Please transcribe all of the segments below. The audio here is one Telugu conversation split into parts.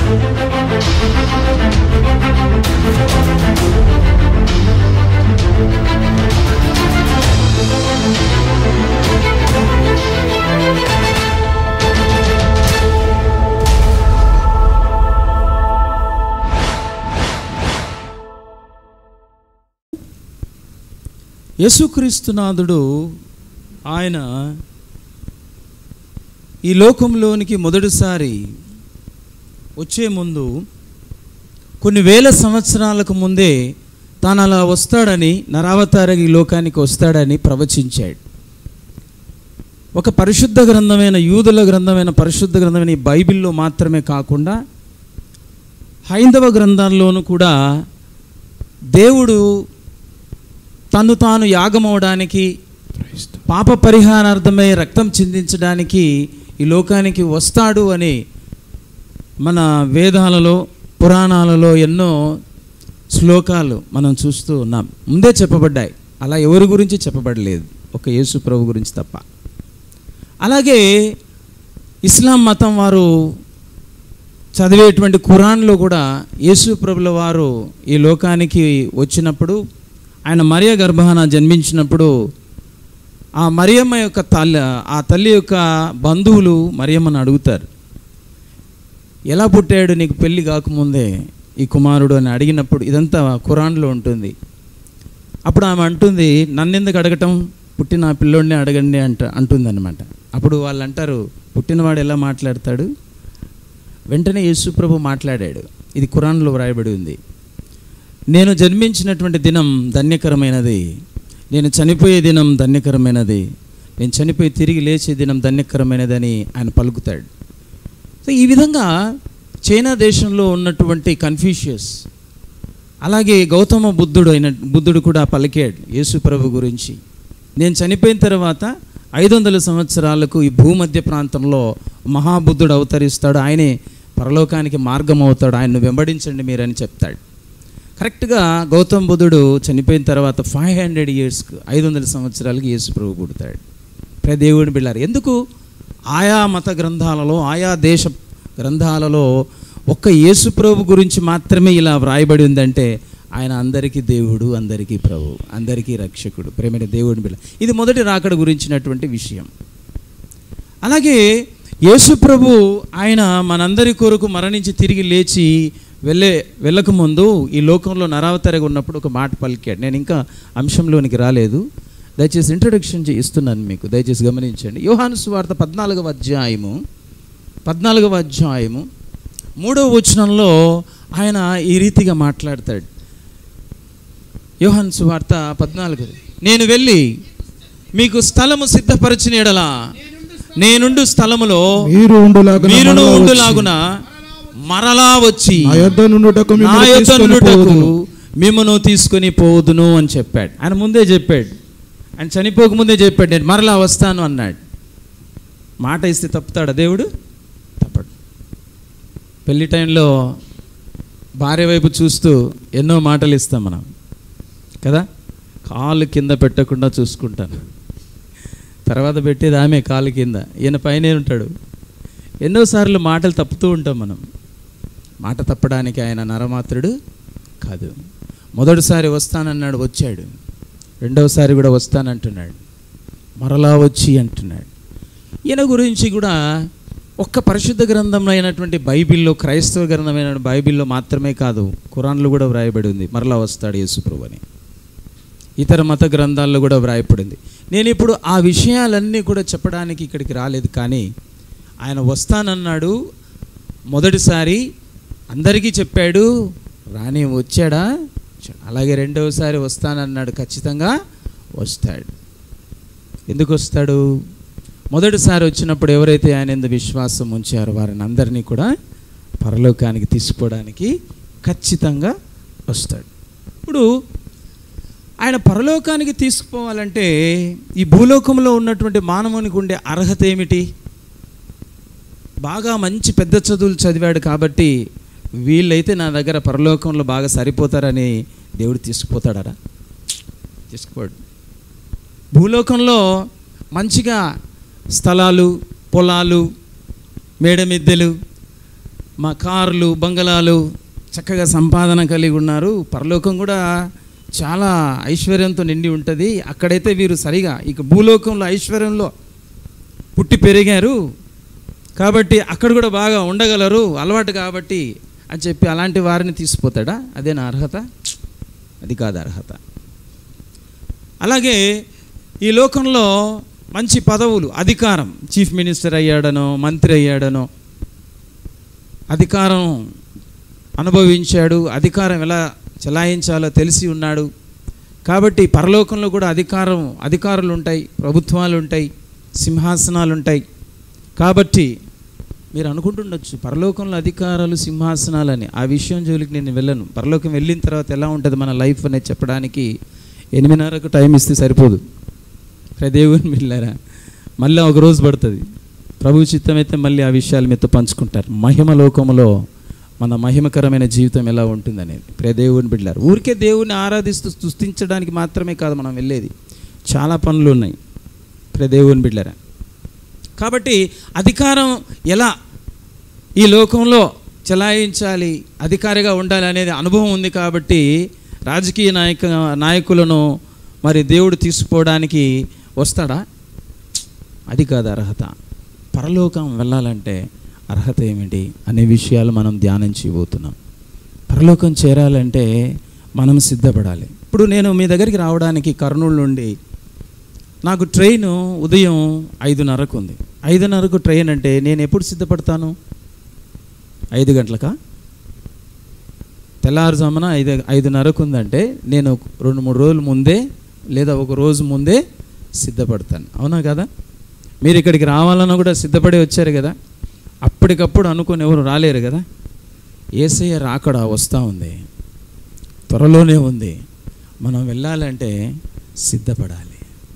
యేసుక్రీస్తునాథుడు ఆయన ఈ లోకంలోనికి మొదటిసారి వచ్చే ముందు కొన్ని వేల సంవత్సరాలకు ముందే తాను అలా వస్తాడని నరావతారగి ఈ లోకానికి వస్తాడని ప్రవచించాడు ఒక పరిశుద్ధ గ్రంథమైన యూదుల గ్రంథమైన పరిశుద్ధ గ్రంథమైన ఈ బైబిల్లో మాత్రమే కాకుండా హైందవ గ్రంథాల్లోనూ కూడా దేవుడు తను తాను యాగమవడానికి పాప పరిహారార్థమై రక్తం చిందించడానికి ఈ లోకానికి వస్తాడు అని మన వేదాలలో పురాణాలలో ఎన్నో శ్లోకాలు మనం చూస్తూ ఉన్నాం ముందే చెప్పబడ్డాయి అలా ఎవరి గురించి చెప్పబడలేదు ఒక యేసు ప్రభు గురించి తప్ప అలాగే ఇస్లాం మతం వారు చదివేటువంటి ఖురాన్లో కూడా యేసు ప్రభుల వారు ఈ లోకానికి వచ్చినప్పుడు ఆయన మరియ గర్భాన జన్మించినప్పుడు ఆ మరియమ్మ యొక్క తల్లి ఆ తల్లి యొక్క బంధువులు మరియమ్మను అడుగుతారు ఎలా పుట్టాడు నీకు పెళ్ళి కాకముందే ఈ కుమారుడు అని అడిగినప్పుడు ఇదంతా ఖురాన్లో ఉంటుంది అప్పుడు ఆమె అంటుంది నన్నెందుకు అడగటం పుట్టిన ఆ పిల్లోడిని అడగండి అంట అంటుంది అనమాట అప్పుడు వాళ్ళు అంటారు పుట్టినవాడు ఎలా మాట్లాడతాడు వెంటనే యేసుప్రభు మాట్లాడాడు ఇది ఖురాన్లో వ్రాయబడి ఉంది నేను జన్మించినటువంటి దినం ధన్యకరమైనది నేను చనిపోయే దినం ధన్యకరమైనది నేను చనిపోయి తిరిగి లేచే దినం ధన్యకరమైనదని ఆయన పలుకుతాడు సో ఈ విధంగా చైనా దేశంలో ఉన్నటువంటి కన్ఫ్యూషియస్ అలాగే గౌతమ బుద్ధుడు అయిన బుద్ధుడు కూడా పలికాడు యేసు ప్రభు గురించి నేను చనిపోయిన తర్వాత ఐదు వందల సంవత్సరాలకు ఈ భూమధ్య ప్రాంతంలో మహాబుద్ధుడు అవతరిస్తాడు ఆయనే పరలోకానికి మార్గం అవుతాడు ఆయన్ను వెంబడించండి మీరని చెప్తాడు కరెక్ట్గా గౌతమ్ బుద్ధుడు చనిపోయిన తర్వాత ఫైవ్ హండ్రెడ్ ఇయర్స్కి ఐదు వందల సంవత్సరాలకి యేసు ప్రభు పుడతాడు ప్రే దేవుడిని బిళ్ళారు ఎందుకు ఆయా మత గ్రంథాలలో ఆయా దేశ గ్రంథాలలో ఒక్క యేసు ప్రభు గురించి మాత్రమే ఇలా వ్రాయబడి ఉందంటే ఆయన అందరికీ దేవుడు అందరికీ ప్రభు అందరికీ రక్షకుడు ప్రేమైన దేవుడిని బిళ్ళ ఇది మొదటి రాకడ గురించినటువంటి విషయం అలాగే యేసు ప్రభు ఆయన మనందరి కొరకు మరణించి తిరిగి లేచి వెళ్ళే వెళ్ళకముందు ఈ లోకంలో నరావతరగా ఉన్నప్పుడు ఒక మాట పలికాడు నేను ఇంకా అంశంలోనికి రాలేదు దయచేసి ఇంట్రొడక్షన్ ఇస్తున్నాను మీకు దయచేసి గమనించండి యోహాను సువార్త పద్నాలుగవ అధ్యాయము పద్నాలుగవ అధ్యాయము మూడవ వచనంలో ఆయన ఈ రీతిగా మాట్లాడతాడు యోహాను సువార్త పద్నాలుగు నేను వెళ్ళి మీకు స్థలము సిద్ధపరిచిన ఎడలా నేనుండు స్థలములో మీరు ఉండులాగున మీరును మరలా వచ్చి, ఉండులాగున మరలా వచ్చి నా యొద్ద నుండుటకు నా మిమ్మల్ని యొద్ద తీసుకొని నుండుటకు పోవుదును. మిమ్మను తీసుకొని పోదును అని చెప్పాడు ఆయన ముందే చెప్పాడు ఆయన చనిపోకముందే చెప్పాడు నేను మరలా వస్తాను అన్నాడు మాట ఇస్తే తప్పుతాడా దేవుడు తప్పడు పెళ్లి టైంలో భార్య వైపు చూస్తూ ఎన్నో మాటలు ఇస్తాం మనం కదా కాలు కింద పెట్టకుండా చూసుకుంటాను తర్వాత పెట్టేది ఆమె కాలు కింద ఈయన పైనే ఉంటాడు ఎన్నోసార్లు మాటలు తప్పుతూ ఉంటాం మనం మాట తప్పడానికి ఆయన నరమాత్రుడు కాదు మొదటిసారి వస్తానన్నాడు వచ్చాడు రెండవసారి కూడా వస్తానంటున్నాడు మరలా వచ్చి అంటున్నాడు ఈయన గురించి కూడా ఒక్క పరిశుద్ధ గ్రంథంలో అయినటువంటి బైబిల్లో క్రైస్తవ గ్రంథమైన బైబిల్లో మాత్రమే కాదు ఖురాన్లో కూడా వ్రాయబడి ఉంది మరలా వస్తాడు యేసుప్రభు అని ఇతర మత గ్రంథాల్లో కూడా వ్రాయబడింది నేను ఇప్పుడు ఆ విషయాలన్నీ కూడా చెప్పడానికి ఇక్కడికి రాలేదు కానీ ఆయన వస్తానన్నాడు మొదటిసారి అందరికీ చెప్పాడు రాని వచ్చాడా వచ్చాడు. అలాగే రెండవసారి వస్తానన్నాడు ఖచ్చితంగా వస్తాడు ఎందుకు వస్తాడు మొదటిసారి వచ్చినప్పుడు ఎవరైతే ఆయన ఎందు విశ్వాసం ఉంచారో వారిని అందరినీ కూడా పరలోకానికి తీసుకోవడానికి ఖచ్చితంగా వస్తాడు ఇప్పుడు ఆయన పరలోకానికి తీసుకుపోవాలంటే ఈ భూలోకంలో ఉన్నటువంటి మానవునికి ఉండే అర్హత ఏమిటి బాగా మంచి పెద్ద చదువులు చదివాడు కాబట్టి వీళ్ళైతే నా దగ్గర పరలోకంలో బాగా సరిపోతారని దేవుడు తీసుకుపోతాడరా తీసుకుపోడు భూలోకంలో మంచిగా స్థలాలు పొలాలు మేడమిద్దెలు మా కార్లు బంగళాలు చక్కగా సంపాదన కలిగి ఉన్నారు పరలోకం కూడా చాలా ఐశ్వర్యంతో నిండి ఉంటుంది అక్కడైతే వీరు సరిగా ఇక భూలోకంలో ఐశ్వర్యంలో పుట్టి పెరిగారు కాబట్టి అక్కడ కూడా బాగా ఉండగలరు అలవాటు కాబట్టి అని చెప్పి అలాంటి వారిని తీసిపోతాడా అదేనా అర్హత అది కాదు అర్హత అలాగే ఈ లోకంలో మంచి పదవులు అధికారం చీఫ్ మినిస్టర్ అయ్యాడనో మంత్రి అయ్యాడనో అధికారం అనుభవించాడు అధికారం ఎలా చెలాయించాలో తెలిసి ఉన్నాడు కాబట్టి పరలోకంలో కూడా అధికారం అధికారులు ఉంటాయి ప్రభుత్వాలు ఉంటాయి సింహాసనాలు ఉంటాయి కాబట్టి మీరు అనుకుంటుండొచ్చు పరలోకంలో అధికారాలు సింహాసనాలని ఆ విషయం జోలికి నేను వెళ్ళను పరలోకం వెళ్ళిన తర్వాత ఎలా ఉంటుంది మన లైఫ్ అనేది చెప్పడానికి ఎనిమిదిన్నరకు టైం ఇస్తే సరిపోదు దేవుని వెళ్ళారా మళ్ళీ ఒక రోజు పడుతుంది ప్రభు చిత్తం అయితే మళ్ళీ ఆ విషయాలు మీతో పంచుకుంటారు మహిమ లోకములో మన మహిమకరమైన జీవితం ఎలా ఉంటుందనేది ప్రే దేవుని బిడ్డారు ఊరికే దేవుని ఆరాధిస్తూ స్తుతించడానికి మాత్రమే కాదు మనం వెళ్ళేది చాలా పనులు ఉన్నాయి ప్రే దేవుని బిడ్డారా కాబట్టి అధికారం ఎలా ఈ లోకంలో చెలాయించాలి అధికారిగా ఉండాలి అనేది అనుభవం ఉంది కాబట్టి రాజకీయ నాయక నాయకులను మరి దేవుడు తీసుకుపోవడానికి వస్తాడా అది కాదు అర్హత పరలోకం వెళ్ళాలంటే అర్హత ఏమిటి అనే విషయాలు మనం ధ్యానం చేయబోతున్నాం పరలోకం చేరాలంటే మనం సిద్ధపడాలి ఇప్పుడు నేను మీ దగ్గరికి రావడానికి కర్నూలు నుండి నాకు ట్రైన్ ఉదయం ఐదున్నరకు ఉంది ఐదున్నరకు ట్రైన్ అంటే నేను ఎప్పుడు సిద్ధపడతాను ఐదు గంటలకా తెల్లారుజామున ఐదు ఐదున్నరకు ఉందంటే నేను రెండు మూడు రోజుల ముందే లేదా ఒక రోజు ముందే సిద్ధపడతాను అవునా కదా మీరు ఇక్కడికి రావాలన్నా కూడా సిద్ధపడి వచ్చారు కదా అప్పటికప్పుడు అనుకుని ఎవరు రాలేరు కదా ఏసయ్య రాకడ వస్తూ ఉంది త్వరలోనే ఉంది మనం వెళ్ళాలంటే సిద్ధపడాలి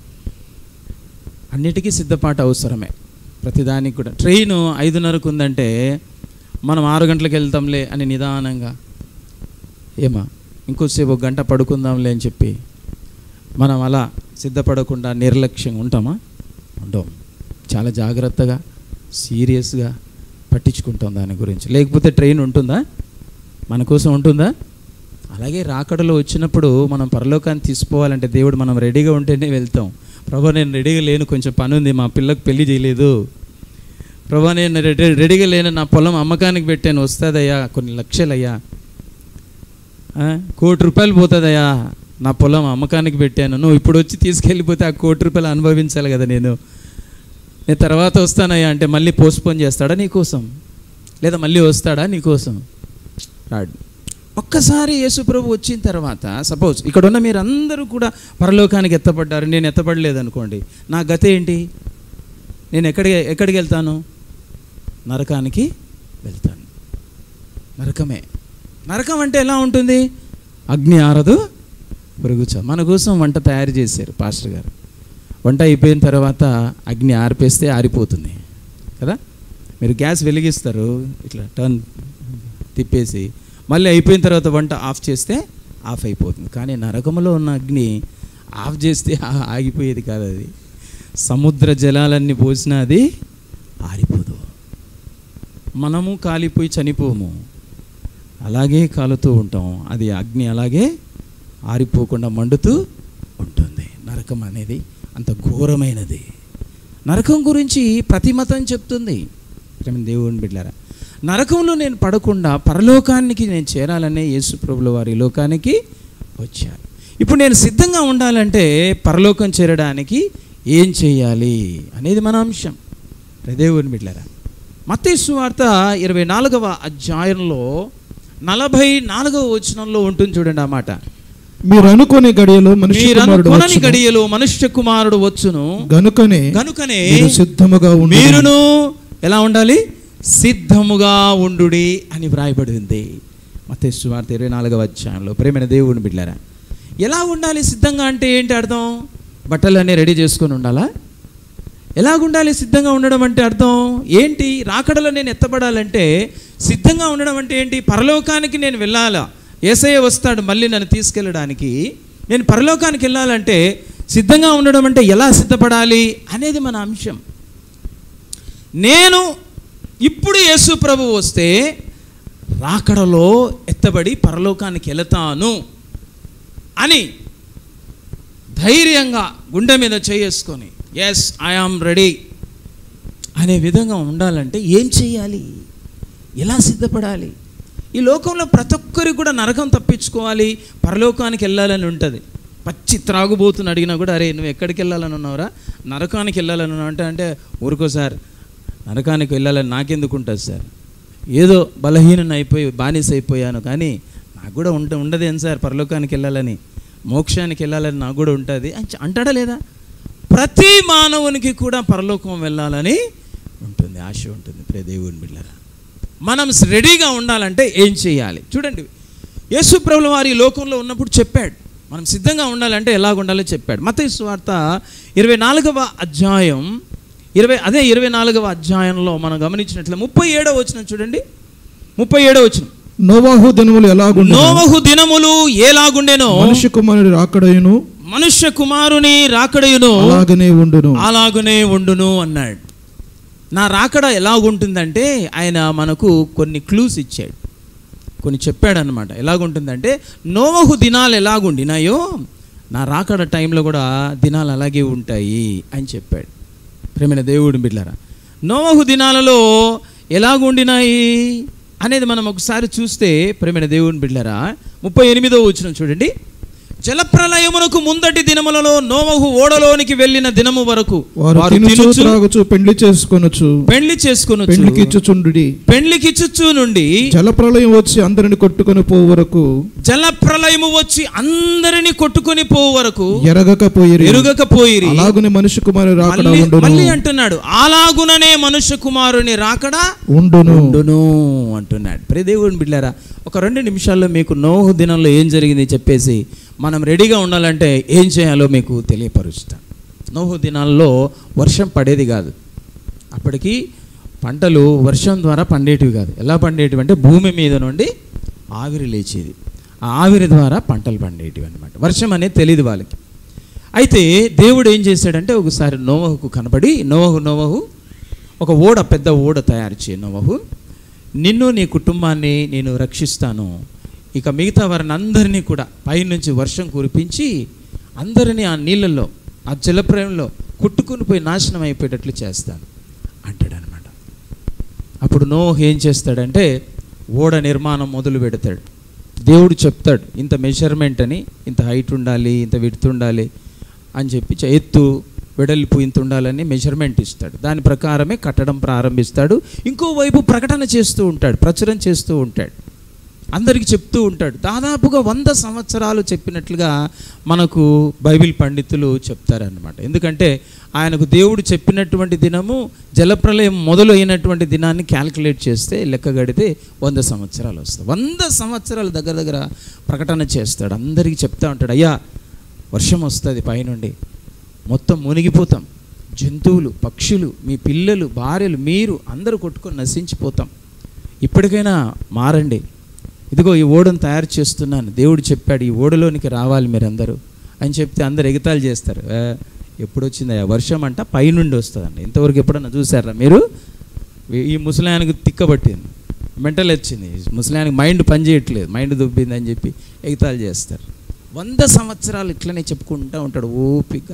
అన్నిటికీ సిద్ధపాటు అవసరమే ప్రతిదానికి కూడా ట్రైన్ ఐదున్నరకు ఉందంటే మనం ఆరు గంటలకు వెళ్తాంలే అని నిదానంగా ఏమా ఇంకోసేపు ఒక గంట పడుకుందాంలే అని చెప్పి మనం అలా సిద్ధపడకుండా నిర్లక్ష్యంగా ఉంటామా ఉంటాం చాలా జాగ్రత్తగా సీరియస్గా పట్టించుకుంటాం దాని గురించి లేకపోతే ట్రైన్ ఉంటుందా మన కోసం ఉంటుందా అలాగే రాకడలో వచ్చినప్పుడు మనం పరలోకాన్ని తీసుకోవాలంటే దేవుడు మనం రెడీగా ఉంటేనే వెళ్తాం ప్రభా నేను రెడీగా లేను కొంచెం పని ఉంది మా పిల్లకు పెళ్లి చేయలేదు ప్రభా నేను రెడీ రెడీగా లేను నా పొలం అమ్మకానికి పెట్టాను వస్తుందయ్యా కొన్ని లక్షలయ్యా ఆ, కోటి రూపాయలు పోతుందయ్యా నా పొలం అమ్మకానికి పెట్టాను నువ్వు ఇప్పుడు వచ్చి తీసుకెళ్ళిపోతే ఆ కోటి రూపాయలు అనుభవించాలి కదా నేను నేను తర్వాత వస్తానయ్యా అంటే మళ్ళీ పోస్ట్పోన్ చేస్తాడా నీకోసం లేదా మళ్ళీ వస్తాడా నీకోసం రాడు ఒక్కసారి యేసుప్రభు వచ్చిన తర్వాత సపోజ్ ఇక్కడ ఉన్న మీరు అందరూ కూడా పరలోకానికి ఎత్తపడ్డారు నేను ఎత్తపడలేదు అనుకోండి నా గత ఏంటి నేను ఎక్కడికి ఎక్కడికి వెళ్తాను నరకానికి వెళ్తాను నరకమే నరకం అంటే ఎలా ఉంటుంది అగ్ని ఆరదు పొరుగుచ మన కోసం వంట తయారు చేశారు పాస్టర్ గారు వంట అయిపోయిన తర్వాత అగ్ని ఆరిపేస్తే ఆరిపోతుంది కదా మీరు గ్యాస్ వెలిగిస్తారు ఇట్లా టర్న్ తిప్పేసి మళ్ళీ అయిపోయిన తర్వాత వంట ఆఫ్ చేస్తే ఆఫ్ అయిపోతుంది కానీ నరకములో ఉన్న అగ్ని ఆఫ్ చేస్తే ఆ- ఆగిపోయేది కాదు అది సముద్ర జలాలన్నీ పోసినా అది ఆరిపోదు మనము కాలిపోయి చనిపోము అలాగే కాలుతూ ఉంటాం అది అగ్ని అలాగే ఆరిపోకుండా మండుతూ ఉంటుంది నరకం అనేది అంత ఘోరమైనది నరకం గురించి ప్రతి మతం చెప్తుంది ప్రేమ దేవుని బిడ్డారా నరకంలో నేను పడకుండా పరలోకానికి నేను చేరాలనే యేసు ప్రభుల వారి లోకానికి వచ్చారు ఇప్పుడు నేను సిద్ధంగా ఉండాలంటే పరలోకం చేరడానికి ఏం చేయాలి అనేది మన అంశం ప్రియ దేవుని బిడ్డారా మత్తయి వార్త ఇరవై నాలుగవ అధ్యాయంలో నలభై నాలుగవ వచనంలో ఉంటుంది చూడండి ఆ మాట మీరు అనుకునే గడియలో మనుష్య మీరు కుమారుడు అనుకోనని వచ్చును. గడియలో మనుష్య కుమారుడు వచ్చును గనుకనే గనుకనే మీరు సిద్ధముగా ఉండు మీరును ఎలా ఉండాలి సిద్ధముగా ఉండుడి అని వ్రాయబడి ఉంది మత్తయి వార్త ఇరవై నాలుగవ అధ్యాయంలో ప్రేమైన దేవుని బిడ్డారా ఎలా ఉండాలి సిద్ధంగా అంటే ఏంటి అర్థం బట్టలన్నీ రెడీ చేసుకొని ఉండాలా ఎలాగుండాలి సిద్ధంగా ఉండడం అంటే అర్థం ఏంటి రాకడలో నేను ఎత్తబడాలంటే సిద్ధంగా ఉండడం అంటే ఏంటి పరలోకానికి నేను వెళ్ళాలా ఏసయ్య వస్తాడు మళ్ళీ నన్ను తీసుకెళ్ళడానికి నేను పరలోకానికి వెళ్ళాలంటే సిద్ధంగా ఉండడం అంటే ఎలా సిద్ధపడాలి అనేది మన అంశం నేను ఇప్పుడు యేసు ప్రభు వస్తే రాకడలో ఎత్తబడి పరలోకానికి వెళతాను అని ధైర్యంగా గుండె మీద చేసుకొని ఎస్ ఐఆమ్ రెడీ అనే విధంగా ఉండాలంటే ఏం చేయాలి ఎలా సిద్ధపడాలి ఈ లోకంలో ప్రతి ఒక్కరికి కూడా నరకం తప్పించుకోవాలి పరలోకానికి వెళ్ళాలని ఉంటుంది పచ్చి త్రాగుబోతుని అడిగినా కూడా అరే నువ్వు ఎక్కడికి వెళ్ళాలని ఉన్నావురా నరకానికి వెళ్ళాలని ఉన్నావు అంటే అంటే ఊరుకో సార్ నరకానికి వెళ్ళాలని నాకెందుకు ఉంటుంది సార్ ఏదో బలహీనని అయిపోయి బానిస అయిపోయాను కానీ నాకు కూడా ఉంట ఉండదేం సార్ పరలోకానికి వెళ్ళాలని మోక్షానికి వెళ్ళాలని నాకు కూడా ఉంటుంది అని చ- అంటాడా లేదా ప్రతి మానవునికి కూడా పరలోకం వెళ్ళాలని ఉంటుంది ఆశ ఉంటుంది ప్రియ దేవుని బిళ్ళరా మనం రెడీగా ఉండాలంటే ఏం చేయాలి చూడండి యేసు ప్రభుల వారు ఈ లోకంలో ఉన్నప్పుడు చెప్పాడు మనం సిద్ధంగా ఉండాలంటే ఎలాగ ఉండాలో చెప్పాడు మత వార్త ఇరవై నాలుగవ అధ్యాయం ఇరవై అదే ఇరవై నాలుగవ అధ్యాయంలో మనం గమనించినట్లే ముప్పై ఏడవ వచ్చిన చూడండి ముప్పై ఏడవ వచ్చిన నోవాహు దినములు ఎలాగుండు నోవహు దినములు ఏలాగుండెనో మనుష్య కుమారుడి రాకడయును మనుష్య కుమారుని రాకడయును అలాగనే ఉండును అలాగునే ఉండును అన్నాడు నా రాకడ ఎలాగుంటుందంటే ఆయన మనకు కొన్ని క్లూస్ ఇచ్చాడు కొన్ని చెప్పాడు అనమాట ఎలాగుంటుందంటే నోవహు దినాలు ఎలాగుండినాయో నా రాకడ టైంలో కూడా దినాలు అలాగే ఉంటాయి అని చెప్పాడు ప్రేమైన దేవుడు బిడ్డలారా నోవహు దినాలలో ఎలాగుండినాయి అనేది మనం ఒకసారి చూస్తే ప్రేమైన దేవుని బిడ్డలారా ముప్పై ఎనిమిదో వచ్చిన చూడండి జలప్రలయమునకు ముందటి దినములలో నోవహు ఓడలోనికి వెళ్ళిన దినము వరకు వారు వారు తినుచు తినుచు త్రాగుచు పెండ్లి చేసుకొనొచ్చు పెళ్లి చేసుకుని పెండ్లికి ఇచ్చుచుండుడి పెళ్లికి చుచ్చు నుండి జలప్రలయం వచ్చి అందరిని కొట్టుకొని పోవు వరకు జల ప్రళయము వచ్చి అందరిని కొట్టుకొని పోవు వరకు ఎరగకపోయిరి ఎరుగకపోయిరి అలాగునే మనుష్య కుమారుడు రాకడ మళ్ళీ ఉండును మళ్ళీ అంటున్నాడు అలాగుననే మనుష్య కుమారుని రాకడా ఉండును ఉండును అంటున్నాడు ప్రియ దేవుని బిడ్డారా ఒక రెండు నిమిషాల్లో మీకు నోహు దినంలో ఏం జరిగింది చెప్పేసి మనం రెడీగా ఉండాలంటే ఏం చేయాలో మీకు తెలియపరుస్తాను నోహు దినాల్లో వర్షం పడేది కాదు అప్పటికి పంటలు వర్షం ద్వారా పండేటివి కాదు ఎలా పండేటివి అంటే భూమి మీద నుండి ఆవిరి లేచేది ఆ ఆవిరి ద్వారా పంటలు పండేటివి అనమాట వర్షం అనేది తెలియదు వాళ్ళకి అయితే దేవుడు ఏం చేశాడంటే ఒకసారి నోవహుకు కనబడి నోవహు నోవహు ఒక ఓడ పెద్ద ఓడ తయారు చేయ నోవహు నిన్ను నీ కుటుంబాన్ని నేను రక్షిస్తాను ఇక మిగతా వారిని అందరినీ కూడా పైనుంచి వర్షం కురిపించి అందరినీ ఆ నీళ్ళల్లో ఆ జలప్రయంలో కొట్టుకుని పోయి నాశనం అయిపోయేటట్లు చేస్తాను అంటాడనమాట అప్పుడు నోహ్ ఏం చేస్తాడంటే ఓడ నిర్మాణం మొదలు పెడతాడు దేవుడు చెప్తాడు ఇంత మెజర్మెంట్ అని ఇంత హైట్ ఉండాలి ఇంత విడ్త్ ఉండాలి అని చెప్పి చ- ఎత్తు వెడల్పు ఇంత ఉండాలని మెజర్మెంట్ ఇస్తాడు దాని ప్రకారమే కట్టడం ప్రారంభిస్తాడు ఇంకోవైపు ప్రకటన చేస్తూ ఉంటాడు ప్రచురం చేస్తూ ఉంటాడు అందరికీ చెప్తూ ఉంటాడు దాదాపుగా వంద సంవత్సరాలు చెప్పినట్లుగా మనకు బైబిల్ పండితులు చెప్తారనమాట ఎందుకంటే ఆయనకు దేవుడు చెప్పినటువంటి దినము జలప్రలయం మొదలు అయినటువంటి దినాన్ని క్యాల్కులేట్ చేస్తే లెక్క గడితే వంద సంవత్సరాలు వస్తాయి వంద సంవత్సరాల దగ్గర దగ్గర ప్రకటన చేస్తాడు అందరికీ చెప్తా ఉంటాడు అయ్యా వర్షం వస్తుంది పైనుండి మొత్తం మునిగిపోతాం జంతువులు పక్షులు మీ పిల్లలు భార్యలు మీరు అందరూ కొట్టుకొని నశించిపోతాం ఇప్పటికైనా మారండి ఇదిగో ఈ ఓడను తయారు చేస్తున్నాను దేవుడు చెప్పాడు ఈ ఓడలోనికి రావాలి మీరందరూ అని చెప్తే అందరు ఎగతాళి చేస్తారు "ఏ, ఎప్పుడు వచ్చిందా వర్షం అంట పైనుండి వస్తుందండి ఇంతవరకు ఎప్పుడన్నా చూసారా మీరు ఈ- ఈ ముసలాయనకు తిక్కబట్టింది మెంటల్ వచ్చింది ముసలాయనకి మైండ్ పనిచేయట్లేదు మైండ్ దుబ్బింది అని చెప్పి ఎగతాళి చేస్తారు వంద సంవత్సరాలు ఇట్లనే చెప్పుకుంటూ ఉంటాడు ఓపిక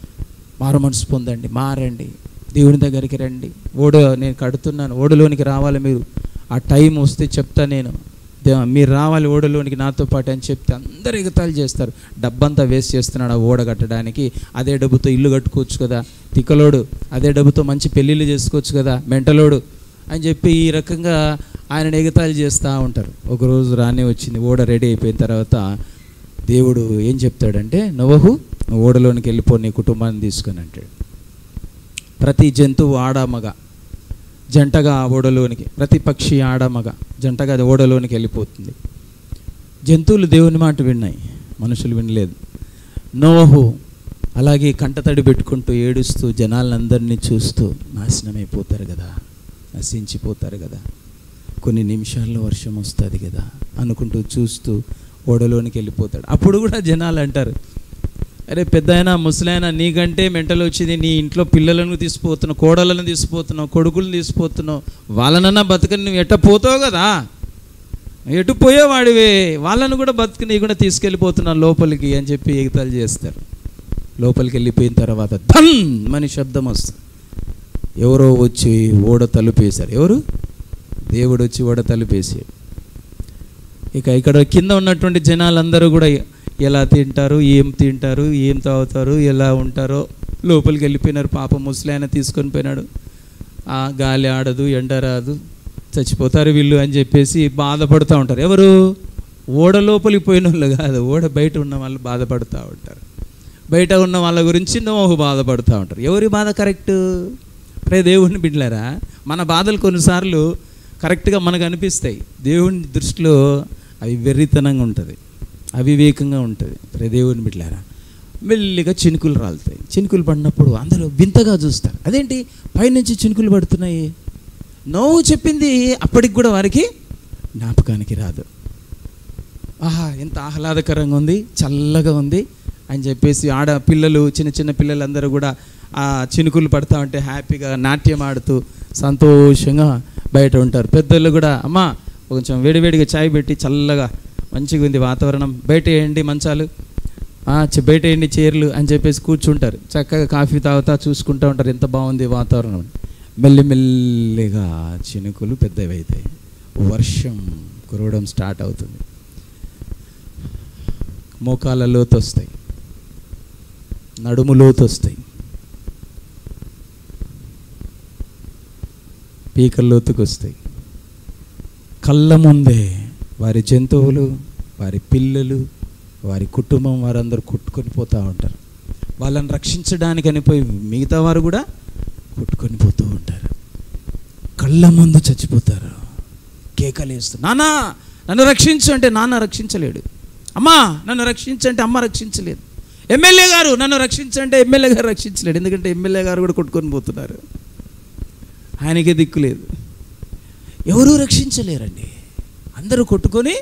మారు మనసు పొందండి మారండి దేవుని దగ్గరికి రండి ఓడ నేను కడుతున్నాను ఓడలోనికి రావాలి మీరు ఆ టైం వస్తే చెప్తా నేను దే- మీరు రావాలి ఓడలోనికి నాతో పాటు అని చెప్తే అందరు ఎగతాళి చేస్తారు డబ్బంతా వేస్ట్ చేస్తున్నాడు ఆ ఓడ కట్టడానికి అదే డబ్బుతో ఇల్లు కట్టుకోవచ్చు కదా తిక్కలోడు అదే డబ్బుతో మంచి పెళ్ళిళ్ళు చేసుకోవచ్చు కదా మెంటలోడు అని చెప్పి ఈ రకంగా ఆయన ఎగతాళి చేస్తూ ఉంటారు ఒకరోజు రానే వచ్చింది ఓడ రెడీ అయిపోయిన తర్వాత దేవుడు ఏం చెప్తాడంటే నవహు నువ్వు ఓడలోనికి వెళ్ళిపో నీ కుటుంబాన్ని తీసుకొని అంటాడు ప్రతి జంతువు ఆడ మగ జంటగా ఆ ఓడలోనికి ప్రతి పక్షి ఆడ మగ జంటగా అది ఓడలోనికి వెళ్ళిపోతుంది జంతువులు దేవుని మాట విన్నాయి మనుషులు వినలేదు నోహు అలాగే కంటతడి పెట్టుకుంటూ ఏడుస్తూ జనాలందరినీ చూస్తూ నాశనమైపోతారు కదా నశించిపోతారు కదా కొన్ని నిమిషాల్లో వర్షం వస్తుంది కదా అనుకుంటూ చూస్తూ ఓడలోనికి వెళ్ళిపోతాడు అప్పుడు కూడా జనాలు అంటారు అరే పెద్ద అయినా ముసలైనా నీకంటే మెంటల్ వచ్చింది నీ ఇంట్లో పిల్లలను తీసుకుపోతున్నావు కోడలను తీసుకుపోతున్నావు కొడుకులను తీసుకుపోతున్నావు వాళ్ళనన్నా బతకని నువ్వు ఎట్ట పోతావు కదా ఎటు పోయేవాడివే వాళ్ళను కూడా బతుకుని కూడా తీసుకెళ్ళిపోతున్నాను లోపలికి అని చెప్పి ఎగతాలు చేస్తారు లోపలికి వెళ్ళిపోయిన తర్వాత ధన్ అని శబ్దం వస్తుంది ఎవరో వచ్చి ఓడ తలుపేశారు ఎవరు దేవుడు వచ్చి ఓడ తలుపేసాడు ఇక ఇక్కడ కింద ఉన్నటువంటి జనాలందరూ కూడా ఎలా తింటారు ఏం తింటారు ఏం తాగుతారు ఎలా ఉంటారో లోపలికి వెళ్ళిపోయినారు పాప ముసలాయన తీసుకొని పోయినాడు ఆ గాలి ఆడదు ఎండ రాదు చచ్చిపోతారు వీళ్ళు అని చెప్పేసి బాధపడుతూ ఉంటారు ఎవరు ఓడ లోపలికి పోయిన వాళ్ళు కాదు ఓడ బయట ఉన్న వాళ్ళు బాధపడుతూ ఉంటారు బయట ఉన్న వాళ్ళ గురించి నోహు బాధపడుతూ ఉంటారు ఎవరి బాధ కరెక్ట్ ప్రే దేవుడిని బిడ్డలారా మన బాధలు కొన్నిసార్లు కరెక్ట్గా మనకు అనిపిస్తాయి దేవుని దృష్టిలో అవి వెర్రితనంగా ఉంటుంది అవివేకంగా ఉంటుంది ప్రే దేవుని బిడ్డలారా మెల్లిగా చినుకులు రాలుతాయి చినుకులు పడినప్పుడు అందరూ వింతగా చూస్తారు అదేంటి పైనుంచి చినుకులు పడుతున్నాయి నోవు చెప్పింది అప్పటికి కూడా వారికి జ్ఞాపకానికి రాదు ఆహా ఎంత ఆహ్లాదకరంగా ఉంది చల్లగా ఉంది అని చెప్పేసి ఆడ పిల్లలు చిన్న చిన్న పిల్లలందరూ కూడా ఆ చినుకులు పడతా ఉంటే హ్యాపీగా నాట్యం ఆడుతూ సంతోషంగా బయట ఉంటారు పెద్దలు కూడా అమ్మా కొంచెం వేడివేడిగా చాయ్ పెట్టి చల్లగా మంచిగా ఉంది వాతావరణం బయట వేయండి మంచాలు ఆ, చె- బయట వేయండి చీరలు అని చెప్పేసి కూర్చుంటారు చక్కగా కాఫీ తాగుతా చూసుకుంటూ ఉంటారు ఎంత బాగుంది వాతావరణం మెల్లిమెల్లిగా చినుకులు పెద్దవి అవుతాయి వర్షం కురవడం స్టార్ట్ అవుతుంది మోకాళ్ళ లోతు వస్తాయి నడుము లోతు వస్తాయి పీకల లోతుకు వస్తాయి కళ్ళ ముందే వారి జంతువులు వారి పిల్లలు వారి కుటుంబం వారందరూ కొట్టుకొని పోతూ ఉంటారు వాళ్ళని రక్షించడానికి అనిపోయి మిగతా వారు కూడా కొట్టుకొని పోతూ ఉంటారు కళ్ళ ముందు చచ్చిపోతారు కేకలేస్తూ నాన్న నన్ను రక్షించు అంటే నాన్న రక్షించలేడు అమ్మా నన్ను రక్షించంటే అమ్మ రక్షించలేదు ఎమ్మెల్యే గారు నన్ను రక్షించంటే ఎమ్మెల్యే గారు రక్షించలేడు ఎందుకంటే ఎమ్మెల్యే గారు కూడా కొట్టుకొని పోతున్నారు ఆయనకే దిక్కు లేదు ఎవరూ రక్షించలేరండి అందరూ కొట్టుకొని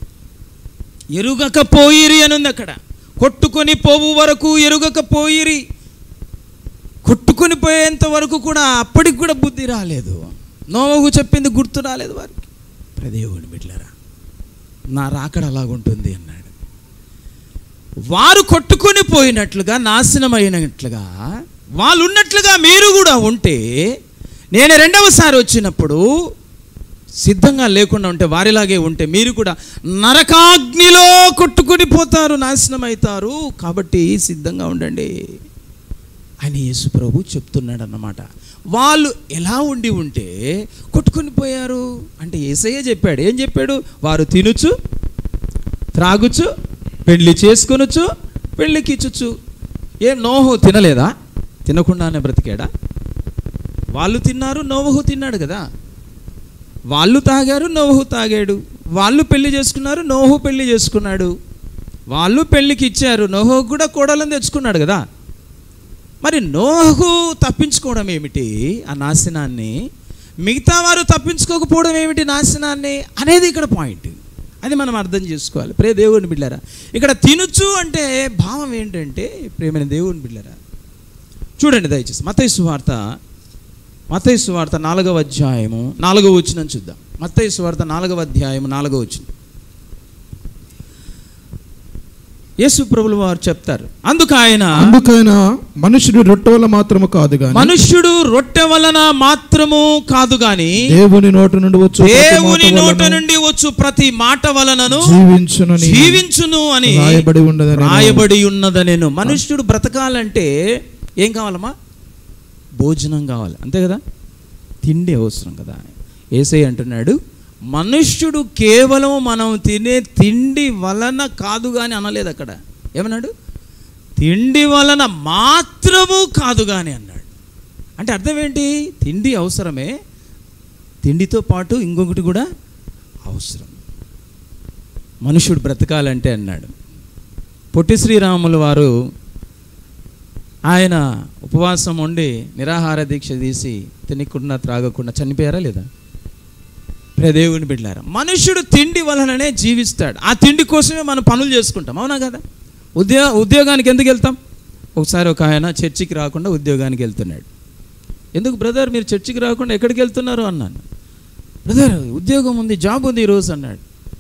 ఎరుగకపోయిరి అని ఉంది అక్కడ కొట్టుకొని పోవు వరకు ఎరుగకపోయిరి కొట్టుకొని పోయేంత వరకు కూడా అప్పటికి కూడా బుద్ధి రాలేదు నోవహు చెప్పింది గుర్తు రాలేదు వారికి ప్రదేవుని బిడ్డలారా నా రాకడ అలాగుంటుంది అన్నాడు వారు కొట్టుకొని పోయినట్లుగా నాశనమైనట్లుగా వాళ్ళు ఉన్నట్లుగా మీరు కూడా ఉంటే నేను రెండవసారి వచ్చినప్పుడు సిద్ధంగా లేకుండా ఉంటే వారిలాగే ఉంటే మీరు కూడా నరకాగ్నిలో కొట్టుకొని పోతారు నాశనం అవుతారు కాబట్టి సిద్ధంగా ఉండండి అని యేసు ప్రభు చెప్తున్నాడు అన్నమాట వాళ్ళు ఎలా ఉండి ఉంటే కొట్టుకొని పోయారు అంటే ఏసయ్య చెప్పాడు ఏం చెప్పాడు వారు తినుచు త్రాగుచు పెళ్లి చేసుకొనొచ్చు పెళ్లికి ఇచ్చుచు ఏం నోహు తినలేదా తినకుండానే బ్రతికాడా వాళ్ళు తిన్నారు నోవహు తిన్నాడు కదా వాళ్ళు తాగారు నోహు తాగాడు వాళ్ళు పెళ్లి చేసుకున్నారు నోహు పెళ్లి చేసుకున్నాడు వాళ్ళు పెళ్లికి ఇచ్చారు నోహు కూడా కోడలను తెచ్చుకున్నాడు కదా మరి నోహు తప్పించుకోవడం ఏమిటి ఆ నాశనాన్ని మిగతా వారు తప్పించుకోకపోవడం ఏమిటి నాశనాన్ని అనేది ఇక్కడ పాయింట్ అది మనం అర్థం చేసుకోవాలి ప్రే దేవుని బిడ్డరా ఇక్కడ తినుచు అంటే భావం ఏంటంటే ప్రేమైన దేవుని బిడ్డరా చూడండి దయచేసి మతయ్య సువార్త మతయ్య సువార్త నాలుగవ అధ్యాయము నాలుగవ వచ్చిన చూద్దాం మత్తయి సువార్త నాలుగవ అధ్యాయము నాలుగవ వచ్చిన యేసు ప్రభులు వారు చెప్తారు అందుకు ఆయన అందుకైనా మనుషుడు రొట్టె వల్ల మాత్రము కాదు గాని మనుష్యుడు రొట్టె వలన మాత్రము కాదు గాని దేవుని నోటి నుండి వచ్చు ప్రతి దేవుని మాట నోట వలన నుండి వచ్చు ప్రతి మాట వలనను జీవించునని జీవించును అని రాయబడి ఉండదని రాయబడి ఉన్నదనేను మనుష్యుడు బ్రతకాలంటే ఏం కావాలమ్మా భోజనం కావాలి అంతే కదా తిండి అవసరం కదా ఏసై అంటున్నాడు మనుష్యుడు కేవలం మనం తినే తిండి వలన కాదు కానీ అనలేదు అక్కడ ఏమన్నాడు తిండి వలన మాత్రము కాదు కానీ అన్నాడు అంటే అర్థం ఏంటి తిండి అవసరమే తిండితో పాటు ఇంకొకటి కూడా అవసరం మనుషుడు బ్రతకాలంటే అన్నాడు పొట్టి శ్రీరాములు వారు ఆయన ఉపవాసం ఉండి నిరాహార దీక్ష తీసి తినకుండా త్రాగకుండా చనిపోయారా లేదా ప్రదేవుని బిడ్డారా మనుషుడు తిండి వలననే జీవిస్తాడు ఆ తిండి కోసమే మనం పనులు చేసుకుంటాం అవునా కదా ఉద్యోగ ఉద్యోగానికి ఎందుకు వెళ్తాం ఒకసారి ఒక ఆయన చర్చికి రాకుండా ఉద్యోగానికి వెళ్తున్నాడు ఎందుకు బ్రదర్ మీరు చర్చికి రాకుండా ఎక్కడికి వెళ్తున్నారు అన్నాను బ్రదర్ ఉద్యోగం ఉంది జాబ్ ఉంది ఈరోజు అన్నాడు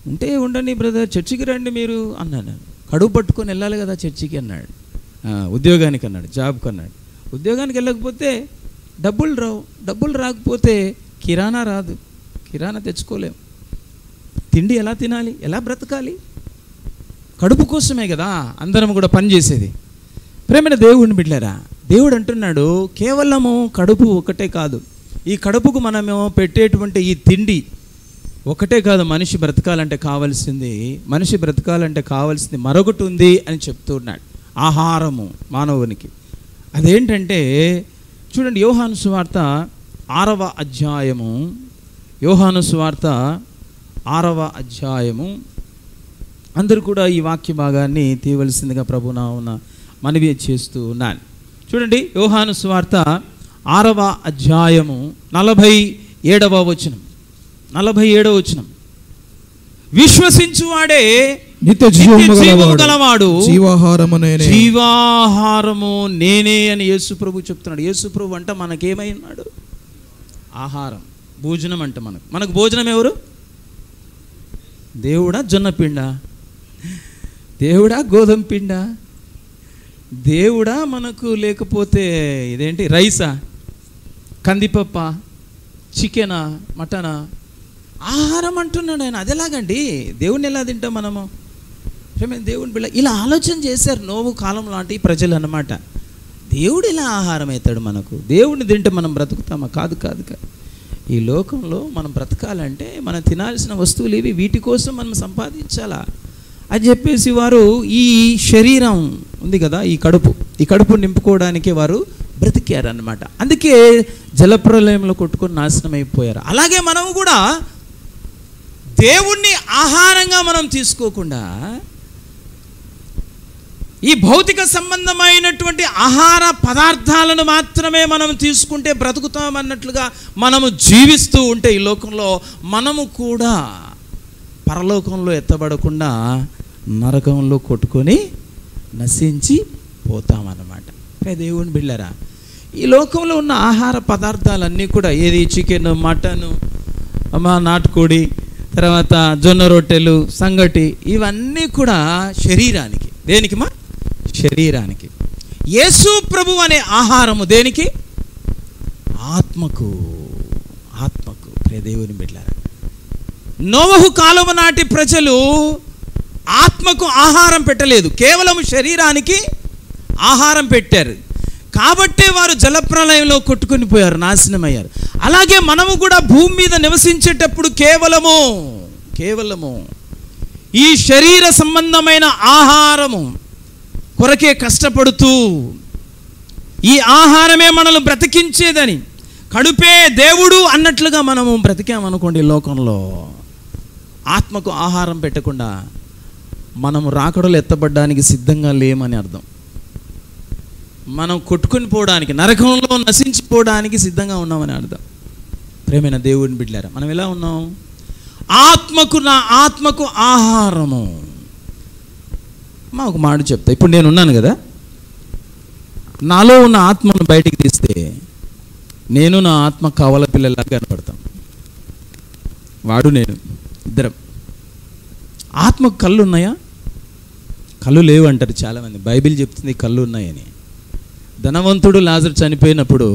ఉంటే ఉండండి బ్రదర్ చర్చికి రండి మీరు అన్నాను కడుపు పట్టుకొని వెళ్ళాలి కదా చర్చికి అన్నాడు ఆ, ఉద్యోగానికి అన్నాడు జాబ్కి అన్నాడు ఉద్యోగానికి వెళ్ళకపోతే డబ్బులు రావు డబ్బులు రాకపోతే కిరాణా రాదు కిరాణా తెచ్చుకోలేం తిండి ఎలా తినాలి ఎలా బ్రతకాలి కడుపు కోసమే కదా అందరం కూడా పని చేసేది ప్రేమైన దేవుడిని బిడ్డారా దేవుడు అంటున్నాడు కేవలము కడుపు ఒకటే కాదు ఈ కడుపుకు మనము పెట్టేటువంటి ఈ తిండి ఒకటే కాదు మనిషి బ్రతకాలంటే కావాల్సింది మనిషి బ్రతకాలంటే కావాల్సింది మరొకటి ఉంది అని చెప్తున్నాడు ఆహారము మానవునికి అదేంటంటే చూడండి యోహాను సువార్త ఆరవ అధ్యాయము యోహాను సువార్త ఆరవ అధ్యాయము అందరూ కూడా ఈ వాక్య భాగాన్ని తీయవలసిందిగా ప్రభునా ఉన్న మనవి చేస్తూ ఉన్నాను చూడండి యోహాను సువార్త ఆరవ అధ్యాయము నలభై ఏడవ వచనం నలభై ఏడవ వచనం విశ్వసించువాడే నిత్య జీవము నిత్య జీవము గలవాడు గలవాడు జీవాహారము నేనే జీవాహారము నేనే అని యేసు ప్రభు చెప్తున్నాడు యేసు ప్రభు అంట మనకేమై ఉన్నాడు ఆహారం భోజనం అంట మనకు మనకు భోజనం ఎవరు దేవుడా జొన్న పిండ దేవుడా గోధుమ పిండ దేవుడా మనకు లేకపోతే ఇదేంటి రైసా కందిపప్ప చికెనా మటనా ఆహారం అంటున్నాడు ఆయన అది ఎలాగండి దేవుణ్ణి ఎలా తింటాం మనము ప్రేమ దేవుని బిళ్ళ ఇలా ఆలోచన చేశారు నోవు కాలం లాంటి ప్రజలు అన్నమాట దేవుడు ఇలా ఆహారం అవుతాడు మనకు దేవుడిని తింటే మనం బ్రతుకుతామా కాదు కాదు కాదు ఈ లోకంలో మనం బ్రతకాలంటే మనం తినాల్సిన వస్తువులు ఇవి వీటి కోసం మనం సంపాదించాలా అని చెప్పేసి వారు ఈ శరీరం ఉంది కదా ఈ కడుపు ఈ కడుపు నింపుకోవడానికి వారు బ్రతికారన్నమాట అందుకే జలప్రలయంలో కొట్టుకొని నాశనం అయిపోయారు అలాగే మనము కూడా దేవుణ్ణి ఆహారంగా మనం తీసుకోకుండా ఈ భౌతిక సంబంధమైనటువంటి ఆహార పదార్థాలను మాత్రమే మనం తీసుకుంటే బ్రతుకుతామన్నట్లుగా మనము జీవిస్తూ ఉంటే ఈ లోకంలో మనము కూడా పరలోకంలో ఎత్తబడకుండా నరకంలో కొట్టుకొని నశించి పోతామన్నమాట ప్రియ దేవుని బిళ్ళరా ఈ లోకంలో ఉన్న ఆహార పదార్థాలన్నీ కూడా ఏది చికెన్ మటన్ మా నాటుకోడి తర్వాత జొన్న రొట్టెలు సంగటి ఇవన్నీ కూడా శరీరానికి దేనికి మా శరీరానికి యేసు ప్రభు అనే ఆహారము దేనికి ఆత్మకు ఆత్మకు ప్రియ దేవుని బిడ్డారా నోవహు కాలము నాటి ప్రజలు ఆత్మకు ఆహారం పెట్టలేదు కేవలం శరీరానికి ఆహారం పెట్టారు కాబట్టే వారు జలప్రలయంలో కొట్టుకొని పోయారు నాశనమయ్యారు అలాగే మనము కూడా భూమి మీద నివసించేటప్పుడు కేవలము కేవలము ఈ శరీర సంబంధమైన ఆహారము కొరకే కష్టపడుతూ ఈ ఆహారమే మనల్ని బ్రతికించేదని కడుపే దేవుడు అన్నట్లుగా మనము బ్రతికామనుకోండి ఈ లోకంలో ఆత్మకు ఆహారం పెట్టకుండా మనము రాకడలు ఎత్తబడ్డానికి సిద్ధంగా లేమని అర్థం మనం కొట్టుకుని పోవడానికి నరకంలో నశించిపోవడానికి సిద్ధంగా ఉన్నామని అర్థం ప్రేమైన దేవుడిని బిడ్డారా మనం ఎలా ఉన్నాం ఆత్మకు నా ఆత్మకు ఆహారము మా ఒక మాట చెప్తా ఇప్పుడు నేను ఉన్నాను కదా నాలో ఉన్న ఆత్మను బయటికి తీస్తే నేను నా ఆత్మ కవల పిల్లలాగా కనపడతాం వాడు నేను ఇద్దరం ఆత్మకు కళ్ళు ఉన్నాయా కళ్ళు లేవు అంటారు చాలామంది బైబిల్ చెప్తుంది కళ్ళు ఉన్నాయని ధనవంతుడు లాజర్ చనిపోయినప్పుడు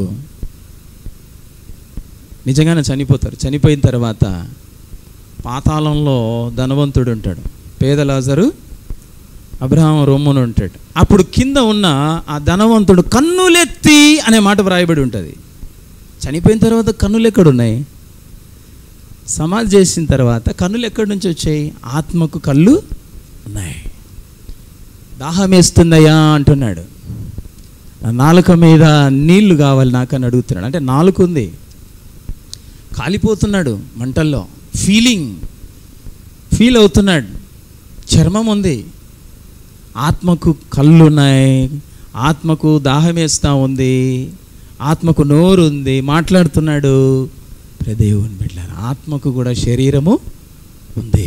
నిజంగానే చనిపోతారు చనిపోయిన తర్వాత పాతాళంలో ధనవంతుడు ఉంటాడు పేద లాజరు అబ్రహాం రొమ్మును ఉంటాడు అప్పుడు కింద ఉన్న ఆ ధనవంతుడు కన్నులెత్తి అనే మాట వ్రాయబడి ఉంటుంది చనిపోయిన తర్వాత కన్నులు ఎక్కడున్నాయి సమాధి చేసిన తర్వాత కన్నులు ఎక్కడి నుంచి వచ్చాయి ఆత్మకు కళ్ళు ఉన్నాయి దాహం వేస్తుందయ్యా అంటున్నాడు నా నాలుక మీద నీళ్లు కావాలి నాకని అడుగుతున్నాడు అంటే నాలుక ఉంది కాలిపోతున్నాడు మంటల్లో ఫీలింగ్ ఫీల్ అవుతున్నాడు చర్మం ఉంది ఆత్మకు కళ్ళు ఉన్నాయి ఆత్మకు దాహం వేస్తూ ఉంది ఆత్మకు నోరు ఉంది మాట్లాడుతున్నాడు ప్రియ దేవుని బిడ్డారు ఆత్మకు కూడా శరీరము ఉంది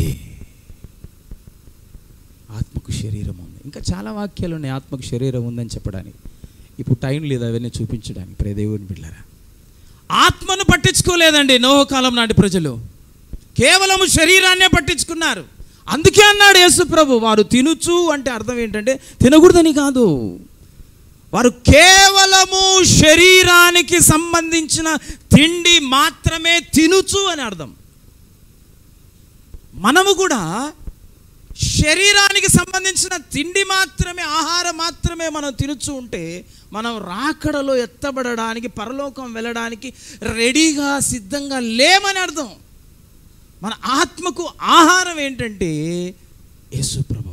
ఆత్మకు శరీరం ఉంది ఇంకా చాలా వాక్యాలు ఉన్నాయి ఆత్మకు శరీరం ఉందని చెప్పడానికి ఇప్పుడు టైం లేదు అవన్నీ చూపించడానికి ప్రియ దేవుని బిడ్డారా ఆత్మను పట్టించుకోలేదండి నోహ కాలం నాటి ప్రజలు కేవలం శరీరాన్నే పట్టించుకున్నారు అందుకే అన్నాడు యేసు ప్రభు వారు తినుచు అంటే అర్థం ఏంటంటే తినకూడదని కాదు వారు కేవలము శరీరానికి సంబంధించిన తిండి మాత్రమే తినుచు అని అర్థం మనము కూడా శరీరానికి సంబంధించిన తిండి మాత్రమే ఆహారం మాత్రమే మనం తినుచు ఉంటే మనం రాకడలో ఎత్తబడడానికి పరలోకం వెళ్ళడానికి రెడీగా సిద్ధంగా లేమని అర్థం మన ఆత్మకు ఆహారం ఏంటంటే యేసు ప్రభు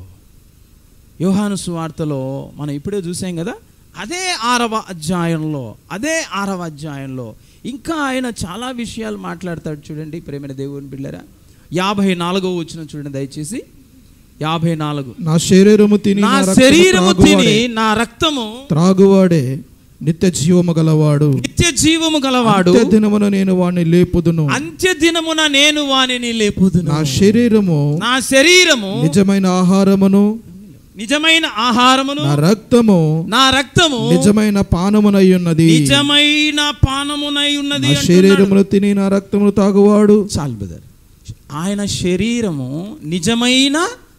యోహాను సువార్తలో మనం ఇప్పుడే చూసాం కదా అదే ఆరవ అధ్యాయంలో అదే ఆరవ అధ్యాయంలో ఇంకా ఆయన చాలా విషయాలు మాట్లాడతాడు చూడండి ప్రేమైన దేవుని బిళ్ళరా యాభై నాలుగో వచ్చిన చూడండి దయచేసి యాభై నాలుగు నా శరీరము తిని నా నా రక్తము శరీరము తిని త్రాగువాడే- నా రక్తము త్రాగువాడే నిత్య జీవము గలవాడు నిత్య జీవము గలవాడు అంత్య దినమున నేను వాణ్ణి లేపుదును అంత్య దినమున నేను వానిని లేపుదును నా శరీరము నా శరీరము నిజమైన ఆహారమును నిజమైన ఆహారమును నా రక్తము నా రక్తము నిజమైన పానమునై ఉన్నది నిజమైన పానమునై ఉన్నది నా అంటున్నాడు. శరీరమును తిని నా రక్తమును తాగువాడు చాలు బ్రదర్ ఆయన శరీరము నిజమైన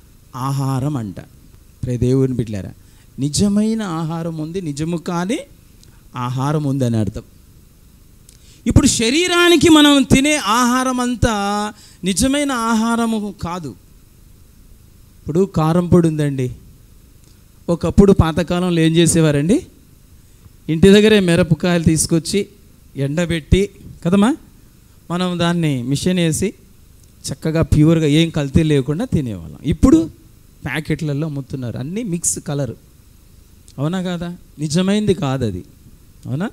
ఆహారం అంట ప్రే దేవుని బిడ్డారా నిజమైన ఆహారం ఉంది నిజము కాని ఆహారం ఉంది అని అర్థం ఇప్పుడు శరీరానికి మనం తినే ఆహారం అంతా నిజమైన ఆహారము కాదు ఇప్పుడు కారం పొడి ఉందండి ఒకప్పుడు పాతకాలంలో ఏం చేసేవారండి ఇంటి దగ్గరే మిరపకాయలు తీసుకొచ్చి ఎండబెట్టి కదమ్మా మనం దాన్ని మిషన్ వేసి చక్కగా ప్యూర్గా ఏం కల్తీ లేకుండా తినేవాళ్ళం ఇప్పుడు ప్యాకెట్లలో అమ్ముతున్నారు అన్నీ మిక్స్ కలర్ అవునా కాదా నిజమైంది కాదు అది అవునా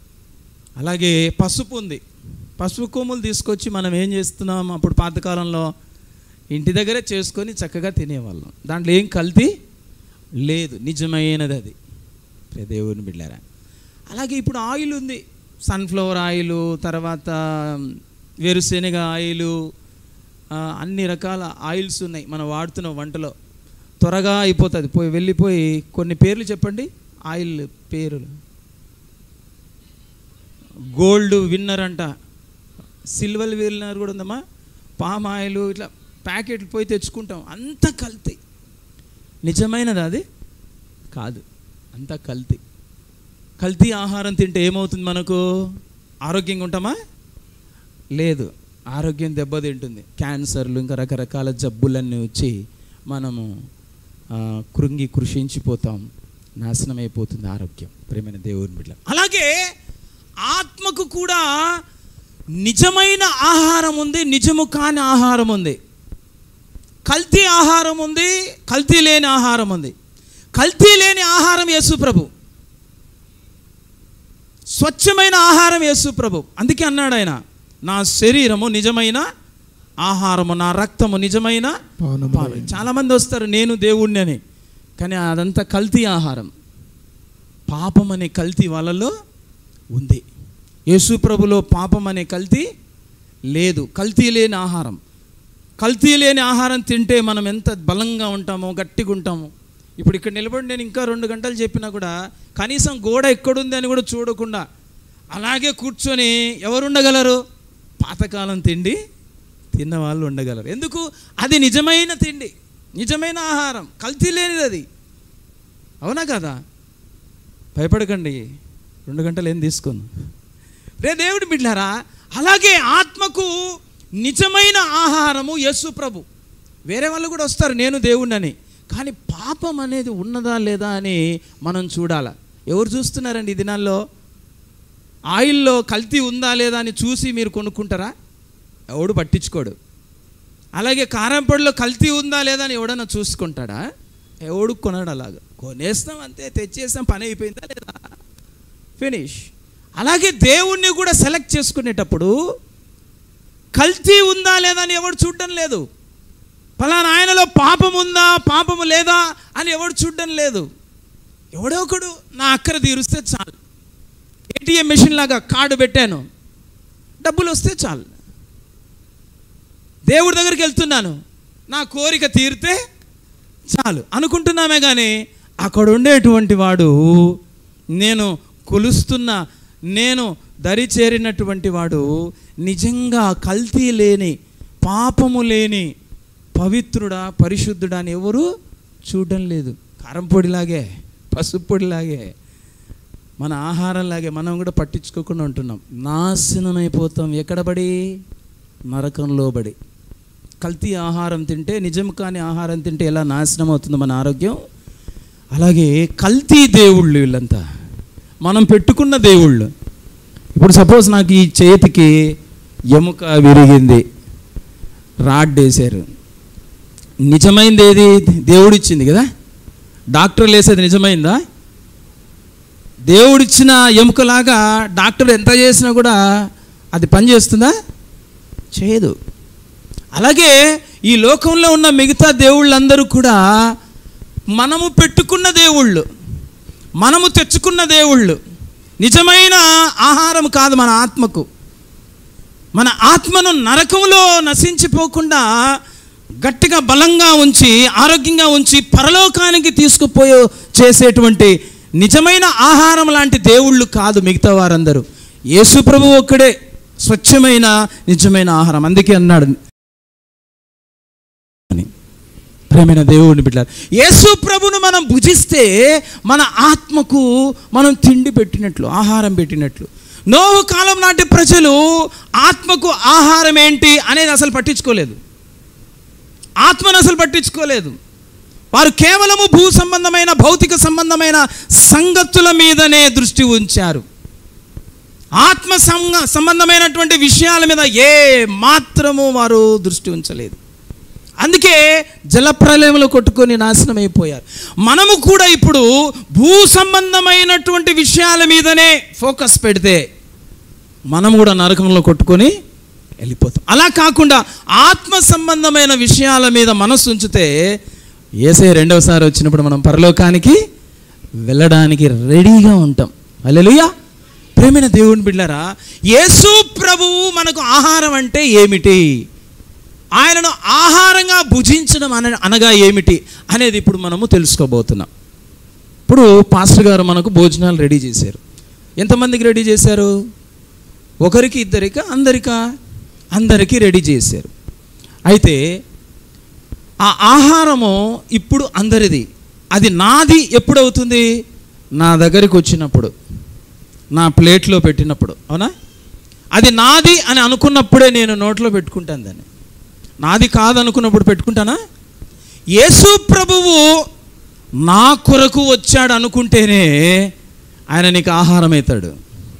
అలాగే పసుపు ఉంది పసుపు కొమ్ములు తీసుకొచ్చి మనం ఏం చేస్తున్నాం అప్పుడు పాతకాలంలో ఇంటి దగ్గరే చేసుకొని చక్కగా తినేవాళ్ళం దాంట్లో ఏం కల్తీ లేదు నిజమైనది అది ప్రియ దేవుని బిడ్డారా అలాగే ఇప్పుడు ఆయిల్ ఉంది సన్ఫ్లవర్ ఆయిల్ తర్వాత వేరుశెనగ ఆయిల్ అన్ని రకాల ఆయిల్స్ ఉన్నాయి మనం వాడుతున్న వంటలో త్వరగా అయిపోతుంది పోయి వెళ్ళిపోయి కొన్ని పేర్లు చెప్పండి ఆయిల్ పేర్లు గోల్డ్ విన్నర్ అంట సిల్వర్ విన్నర్ కూడా ఉందమ్మా పామ్ ఆయిల్ ఇట్లా ప్యాకెట్లు పోయి తెచ్చుకుంటాం అంత కల్తీ నిజమైనది అది కాదు అంత కల్తీ కల్తీ ఆహారం తింటే ఏమవుతుంది మనకు ఆరోగ్యంగా ఉంటామా లేదు ఆరోగ్యం దెబ్బతింటుంది క్యాన్సర్లు ఇంకా రకరకాల జబ్బులన్నీ వచ్చి మనము ఆ, కృంగి కృషించిపోతాం నాశనం అయిపోతుంది ఆరోగ్యం ప్రేమైన దేవుని బిడ్డ అలాగే ఆత్మకు కూడా నిజమైన ఆహారం ఉంది నిజము కాని ఆహారం ఉంది కల్తీ ఆహారం ఉంది కల్తీ లేని ఆహారం ఉంది కల్తీ లేని ఆహారం యేసు ప్రభు స్వచ్ఛమైన ఆహారం యేసు ప్రభు అందుకే అన్నాడు ఆయన నా శరీరము నిజమైన ఆహారము నా రక్తము నిజమైన పానము పాలు చాలామంది వస్తారు నేను దేవుణ్ణి అని కానీ అదంతా కల్తీ ఆహారం పాపం అనే కల్తీ వాళ్ళలో ఉంది యేసు ప్రభులో పాపం అనే కల్తీ లేదు కల్తీ లేని ఆహారం కల్తీ లేని ఆహారం తింటే మనం ఎంత బలంగా ఉంటామో గట్టిగా ఉంటామో ఇప్పుడు ఇక్కడ నిలబడి నేను ఇంకా రెండు గంటలు చెప్పినా కూడా కనీసం గోడ ఎక్కడుంది అని కూడా చూడకుండా అలాగే కూర్చొని ఎవరు ఉండగలరు పాతకాలం తిండి తిన్న వాళ్ళు ఉండగలరు ఎందుకు అది నిజమైన తిండి నిజమైన ఆహారం కల్తీ లేనిది అది అవునా కదా భయపడకండి రెండు గంటలు ఏం తీసుకుంది రే దేవుడి బిడ్డారా అలాగే ఆత్మకు నిజమైన ఆహారము యేసు ప్రభు వేరే వాళ్ళు కూడా వస్తారు నేను దేవుణ్ణని కానీ పాపం అనేది ఉన్నదా లేదా అని మనం చూడాల ఎవరు చూస్తున్నారండి ఈ దినాల్లో ఆయిల్లో కల్తీ ఉందా లేదా అని చూసి మీరు కొనుక్కుంటారా ఎవడు పట్టించుకోడు అలాగే కారం పొడిలో కల్తీ ఉందా లేదా అని ఎవడన్నా చూసుకుంటాడా ఎవడు కొనడు అలాగా కొనేస్తాం అంతే తెచ్చేస్తాం పని అయిపోయిందా లేదా ఫినిష్ అలాగే దేవుణ్ణి కూడా సెలెక్ట్ చేసుకునేటప్పుడు కల్తీ ఉందా లేదా అని ఎవడు చూడడం లేదు ఫలానా ఆయనలో పాపం ఉందా పాపము లేదా అని ఎవడు చూడడం లేదు ఎవడో ఒకడు నా అక్కర తీరుస్తే చాలు ఏటీఎం మెషిన్ లాగా కార్డు పెట్టాను డబ్బులు వస్తే చాలు దేవుడి దగ్గరికి వెళ్తున్నాను నా కోరిక తీరితే చాలు అనుకుంటున్నామే కానీ అక్కడ ఉండేటువంటి వాడు నేను కొలుస్తున్న నేను దరి చేరినటువంటి వాడు నిజంగా కల్తీ లేని పాపము లేని పవిత్రుడా పరిశుద్ధుడా అని ఎవరు చూడడం లేదు కారం పొడిలాగే పసుపు పొడిలాగే మన ఆహారంలాగే మనం కూడా పట్టించుకోకుండా ఉంటున్నాం నాశనం అయిపోతాం ఎక్కడ పడి నరకంలో పడి కల్తీ ఆహారం తింటే నిజం కాని ఆహారం తింటే ఎలా నాశనం అవుతుంది మన ఆరోగ్యం అలాగే కల్తీ దేవుళ్ళు వీళ్ళంతా మనం పెట్టుకున్న దేవుళ్ళు ఇప్పుడు సపోజ్ నాకు ఈ చేతికి ఎముక విరిగింది రాడ్ వేశారు నిజమైంది ఏది దేవుడిచ్చింది కదా డాక్టర్లు వేసేది నిజమైందా దేవుడిచ్చిన ఎముకలాగా డాక్టర్ ఎంత చేసినా కూడా అది పనిచేస్తుందా చేయదు అలాగే ఈ లోకంలో ఉన్న మిగతా దేవుళ్ళందరూ కూడా మనము పెట్టుకున్న దేవుళ్ళు మనము తెచ్చుకున్న దేవుళ్ళు నిజమైన ఆహారం కాదు మన ఆత్మకు మన ఆత్మను నరకంలో నశించిపోకుండా గట్టిగా బలంగా ఉంచి ఆరోగ్యంగా ఉంచి పరలోకానికి తీసుకుపోయే చేసేటువంటి నిజమైన ఆహారం లాంటి దేవుళ్ళు కాదు మిగతా వారందరూ యేసు ప్రభు ఒక్కడే స్వచ్ఛమైన నిజమైన ఆహారం అందుకే అన్నాడు అని ప్రేమైన దేవుడిని బిడ్డారు యేసు ప్రభును మనం భుజిస్తే మన ఆత్మకు మనం తిండి పెట్టినట్లు ఆహారం పెట్టినట్లు నోవు కాలం నాటి ప్రజలు ఆత్మకు ఆహారం ఏంటి అనేది అసలు పట్టించుకోలేదు ఆత్మను అసలు పట్టించుకోలేదు వారు కేవలము భూ సంబంధమైన భౌతిక సంబంధమైన సంగతుల మీదనే దృష్టి ఉంచారు ఆత్మ సంగ సంబంధమైనటువంటి విషయాల మీద ఏ మాత్రము వారు దృష్టి ఉంచలేదు అందుకే జలప్రలయంలో కొట్టుకొని నాశనం అయిపోయారు మనము కూడా ఇప్పుడు భూ సంబంధమైనటువంటి విషయాల మీదనే ఫోకస్ పెడితే మనం కూడా నరకంలో కొట్టుకొని వెళ్ళిపోతాం అలా కాకుండా ఆత్మ సంబంధమైన విషయాల మీద మనసు ఉంచితే ఏసే రెండవసారి వచ్చినప్పుడు మనం పరలోకానికి వెళ్ళడానికి రెడీగా ఉంటాం అల్లెలుయ్యా ప్రేమైన దేవుని బిడ్డారా యేసు ప్రభువు మనకు ఆహారం అంటే ఏమిటి ఆయనను ఆహారంగా భుజించడం అన అనగా ఏమిటి అనేది ఇప్పుడు మనము తెలుసుకోబోతున్నాం ఇప్పుడు పాస్టర్ గారు మనకు భోజనాలు రెడీ చేశారు ఎంతమందికి రెడీ చేశారు ఒకరికి ఇద్దరికా అందరికా అందరికీ రెడీ చేశారు అయితే ఆ ఆహారము ఇప్పుడు అందరిది అది నాది ఎప్పుడు అవుతుంది నా దగ్గరికి వచ్చినప్పుడు నా ప్లేట్లో పెట్టినప్పుడు అవునా అది నాది అని అనుకున్నప్పుడే నేను నోట్లో పెట్టుకుంటాను దాన్ని నాది కాదనుకున్నప్పుడు పెట్టుకుంటానా యేసు ప్రభువు నా కొరకు వచ్చాడు అనుకుంటేనే ఆయన నీకు ఆహారం అవుతాడు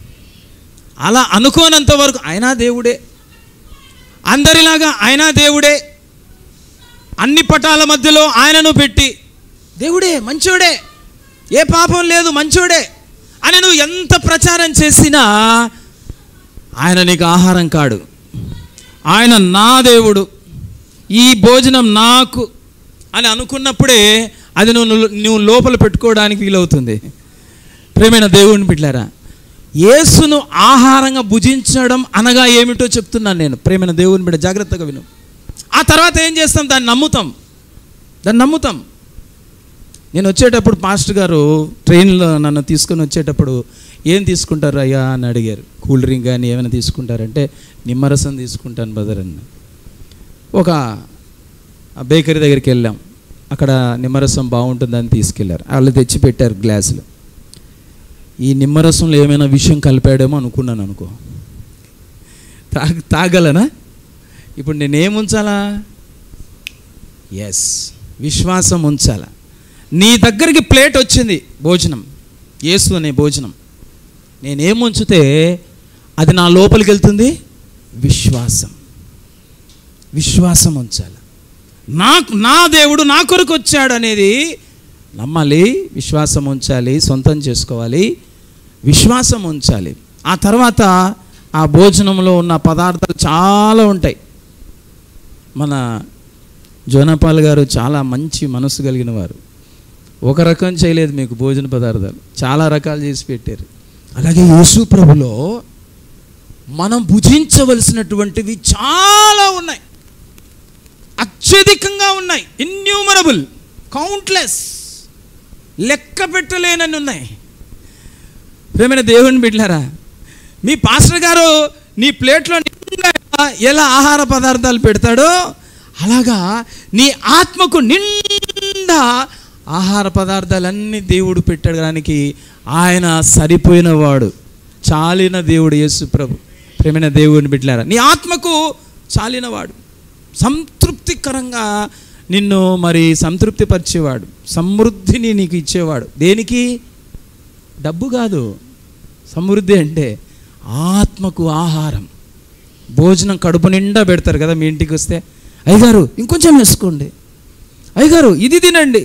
అలా అనుకోనంత వరకు అయినా దేవుడే అందరిలాగా అయినా దేవుడే అన్ని పటాల మధ్యలో ఆయనను పెట్టి దేవుడే మంచోడే ఏ పాపం లేదు మంచోడే అని నువ్వు ఎంత ప్రచారం చేసినా ఆయన నీకు ఆహారం కాడు ఆయన నా దేవుడు ఈ భోజనం నాకు అని అనుకున్నప్పుడే అది నువ్వు నువ్వు లోపల పెట్టుకోవడానికి వీలవుతుంది ప్రేమైన దేవుని బిడ్డారా యేసును ఆహారంగా భుజించడం అనగా ఏమిటో చెప్తున్నాను నేను ప్రేమైన దేవుని బిడ్డ జాగ్రత్తగా విను ఆ తర్వాత ఏం చేస్తాం దాన్ని నమ్ముతాం దాన్ని నమ్ముతాం నేను వచ్చేటప్పుడు పాస్టర్ గారు ట్రైన్లో నన్ను తీసుకొని వచ్చేటప్పుడు ఏం తీసుకుంటారు అయ్యా అని అడిగారు కూల్ డ్రింక్ కానీ ఏమైనా తీసుకుంటారంటే నిమ్మరసం తీసుకుంటాను బదర్ అన్న ఒక బేకరీ దగ్గరికి వెళ్ళాం అక్కడ నిమ్మరసం బాగుంటుందని తీసుకెళ్లారు వాళ్ళు తెచ్చి పెట్టారు గ్లాసులు ఈ నిమ్మరసంలో ఏమైనా విషయం కలిపాడేమో అనుకున్నాను అనుకో తాగ తాగలనా ఇప్పుడు నేనేం ఉంచాలా ఎస్ విశ్వాసం ఉంచాలా నీ దగ్గరికి ప్లేట్ వచ్చింది భోజనం యేసు అనే భోజనం నేనేం ఉంచితే అది నా లోపలికి వెళ్తుంది విశ్వాసం విశ్వాసం ఉంచాలి నాకు నా దేవుడు నా కొరకు వచ్చాడు అనేది నమ్మాలి విశ్వాసం ఉంచాలి సొంతం చేసుకోవాలి విశ్వాసం ఉంచాలి ఆ తర్వాత ఆ భోజనంలో ఉన్న పదార్థాలు చాలా ఉంటాయి మన జోనపాల్ గారు చాలా మంచి మనసు కలిగిన వారు ఒక రకం చేయలేదు మీకు భోజన పదార్థాలు చాలా రకాలు చేసి పెట్టారు అలాగే యేసు ప్రభులో మనం భుజించవలసినటువంటివి చాలా ఉన్నాయి అత్యధికంగా ఉన్నాయి ఇన్యూమరబుల్ కౌంట్లెస్ లెక్క పెట్టలేనని ఉన్నాయి ప్రేమైన దేవుని బిడ్డారా మీ పాస్టర్ గారు నీ ప్లేట్లో నిండుగా ఎలా ఆహార పదార్థాలు పెడతాడో అలాగా నీ ఆత్మకు నిండా ఆహార పదార్థాలన్నీ దేవుడు పెట్టడానికి ఆయన సరిపోయినవాడు చాలిన దేవుడు యేసు ప్రభు ప్రేమైన దేవుడిని బిడ్డలారా నీ ఆత్మకు చాలినవాడు సంతృప్తికరంగా నిన్ను మరి సంతృప్తిపరిచేవాడు సమృద్ధిని నీకు ఇచ్చేవాడు దేనికి డబ్బు కాదు సమృద్ధి అంటే ఆత్మకు ఆహారం భోజనం కడుపు నిండా పెడతారు కదా మీ ఇంటికి వస్తే అయ్యగారు ఇంకొంచెం వేసుకోండి అయ్యగారు ఇది తినండి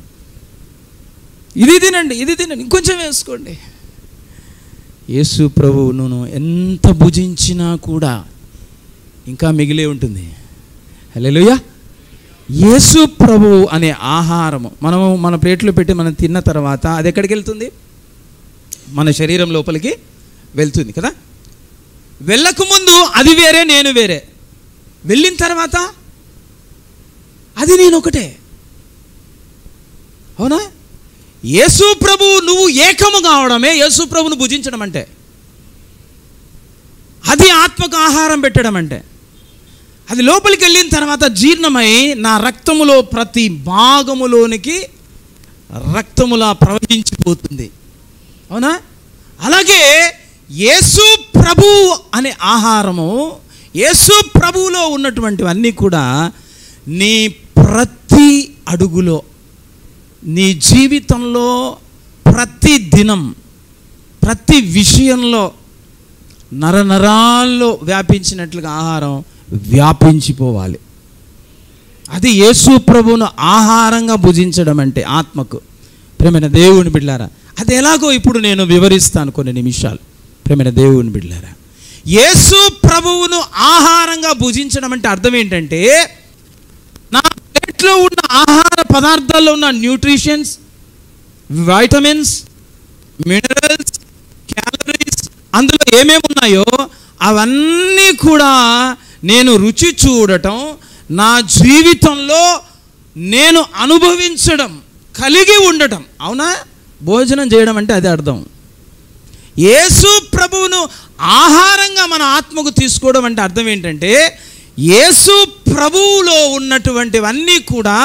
ఇది తినండి ఇది తినండి ఇంకొంచెం వేసుకోండి యేసు ప్రభువును ఎంత భుజించినా కూడా ఇంకా మిగిలే ఉంటుంది హల్లెలూయా యేసు ప్రభు అనే ఆహారము మనము మన ప్లేట్లో పెట్టి మనం తిన్న తర్వాత అది ఎక్కడికి వెళ్తుంది మన శరీరం లోపలికి వెళ్తుంది కదా వెళ్ళక ముందు అది వేరే నేను వేరే వెళ్ళిన తర్వాత అది నేను ఒకటే అవునా యేసు ప్రభు నువ్వు ఏకము కావడమే యేసు ప్రభును భుజించడం అంటే అది ఆత్మకు ఆహారం పెట్టడం అంటే అది లోపలికి వెళ్ళిన తర్వాత జీర్ణమై నా రక్తములో ప్రతి భాగములోనికి రక్తములా ప్రవహించిపోతుంది అవునా అలాగే యేసు ప్రభు అనే ఆహారము యేసు ప్రభువులో ఉన్నటువంటివన్నీ కూడా నీ ప్రతి అడుగులో నీ జీవితంలో ప్రతి దినం ప్రతి విషయంలో నరనరాల్లో వ్యాపించినట్లుగా ఆహారం వ్యాపించిపోవాలి అది యేసు ప్రభువును ఆహారంగా భుజించడం అంటే ఆత్మకు ప్రేమైన దేవుని బిడ్లారా అది ఎలాగో ఇప్పుడు నేను వివరిస్తాను కొన్ని నిమిషాలు ప్రేమైన దేవుని బిడ్లారా యేసు ప్రభువును ఆహారంగా భుజించడం అంటే అర్థం ఏంటంటే నా ప్లేట్లో ఉన్న ఆహార పదార్థాల్లో ఉన్న న్యూట్రిషన్స్ వైటమిన్స్ మినరల్స్ క్యాలరీస్ అందులో ఏమేమి ఉన్నాయో అవన్నీ కూడా నేను రుచి చూడటం నా జీవితంలో నేను అనుభవించడం కలిగి ఉండటం అవునా భోజనం చేయడం అంటే అదే అర్థం యేసు ప్రభువును ఆహారంగా మన ఆత్మకు తీసుకోవడం అంటే అర్థం ఏంటంటే యేసు ప్రభువులో ఉన్నటువంటివన్నీ కూడా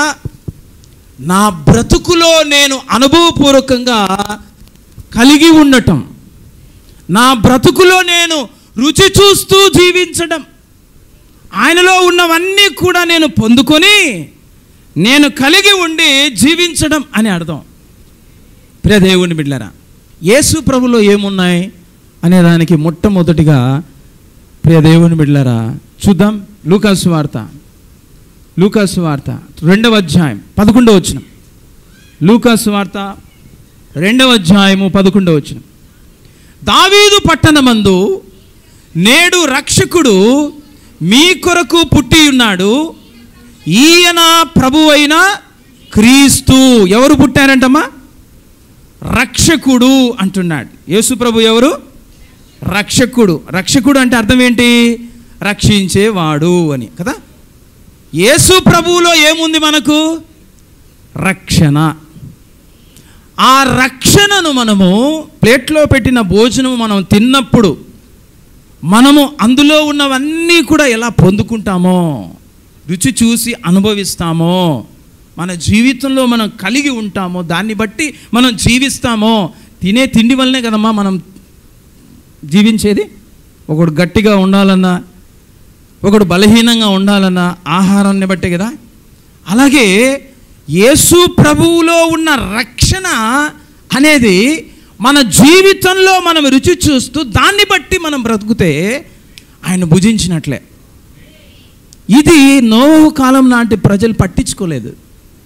నా బ్రతుకులో నేను అనుభవపూర్వకంగా కలిగి ఉండటం నా బ్రతుకులో నేను రుచి చూస్తూ జీవించడం ఆయనలో ఉన్నవన్నీ కూడా నేను పొందుకొని నేను కలిగి ఉండి జీవించడం అని అర్థం ప్రియ దేవుని బిడ్డలారా యేసు ప్రభులో ఏమున్నాయి అనే దానికి మొట్టమొదటిగా ప్రియ దేవుని బిడ్డలారా చూద్దాం లూకాసు వార్త లూకాసు వార్త రెండవ అధ్యాయం పదకొండవ వచ్చిన లూకాసు వార్త రెండవ అధ్యాయము పదకొండవ వచ్చిన దావీదు పట్టణమందు నేడు రక్షకుడు మీ కొరకు పుట్టి ఉన్నాడు ఈయన ప్రభువైన క్రీస్తు ఎవరు పుట్టారంటమ్మా రక్షకుడు అంటున్నాడు యేసు ప్రభు ఎవరు రక్షకుడు రక్షకుడు అంటే అర్థం ఏంటి రక్షించేవాడు అని కదా యేసు ప్రభువులో ఏముంది మనకు రక్షణ ఆ రక్షణను మనము ప్లేట్లో పెట్టిన భోజనం మనం తిన్నప్పుడు మనము అందులో ఉన్నవన్నీ కూడా ఎలా పొందుకుంటామో రుచి చూసి అనుభవిస్తామో మన జీవితంలో మనం కలిగి ఉంటామో దాన్ని బట్టి మనం జీవిస్తామో తినే తిండి వల్లనే కదమ్మా మనం జీవించేది ఒకడు గట్టిగా ఉండాలన్నా ఒకడు బలహీనంగా ఉండాలన్నా ఆహారాన్ని బట్టే కదా అలాగే యేసు ప్రభువులో ఉన్న రక్షణ అనేది మన జీవితంలో మనం రుచి చూస్తూ దాన్ని బట్టి మనం బ్రతుకుతే ఆయన భుజించినట్లే ఇది నోహు కాలం నాటి ప్రజలు పట్టించుకోలేదు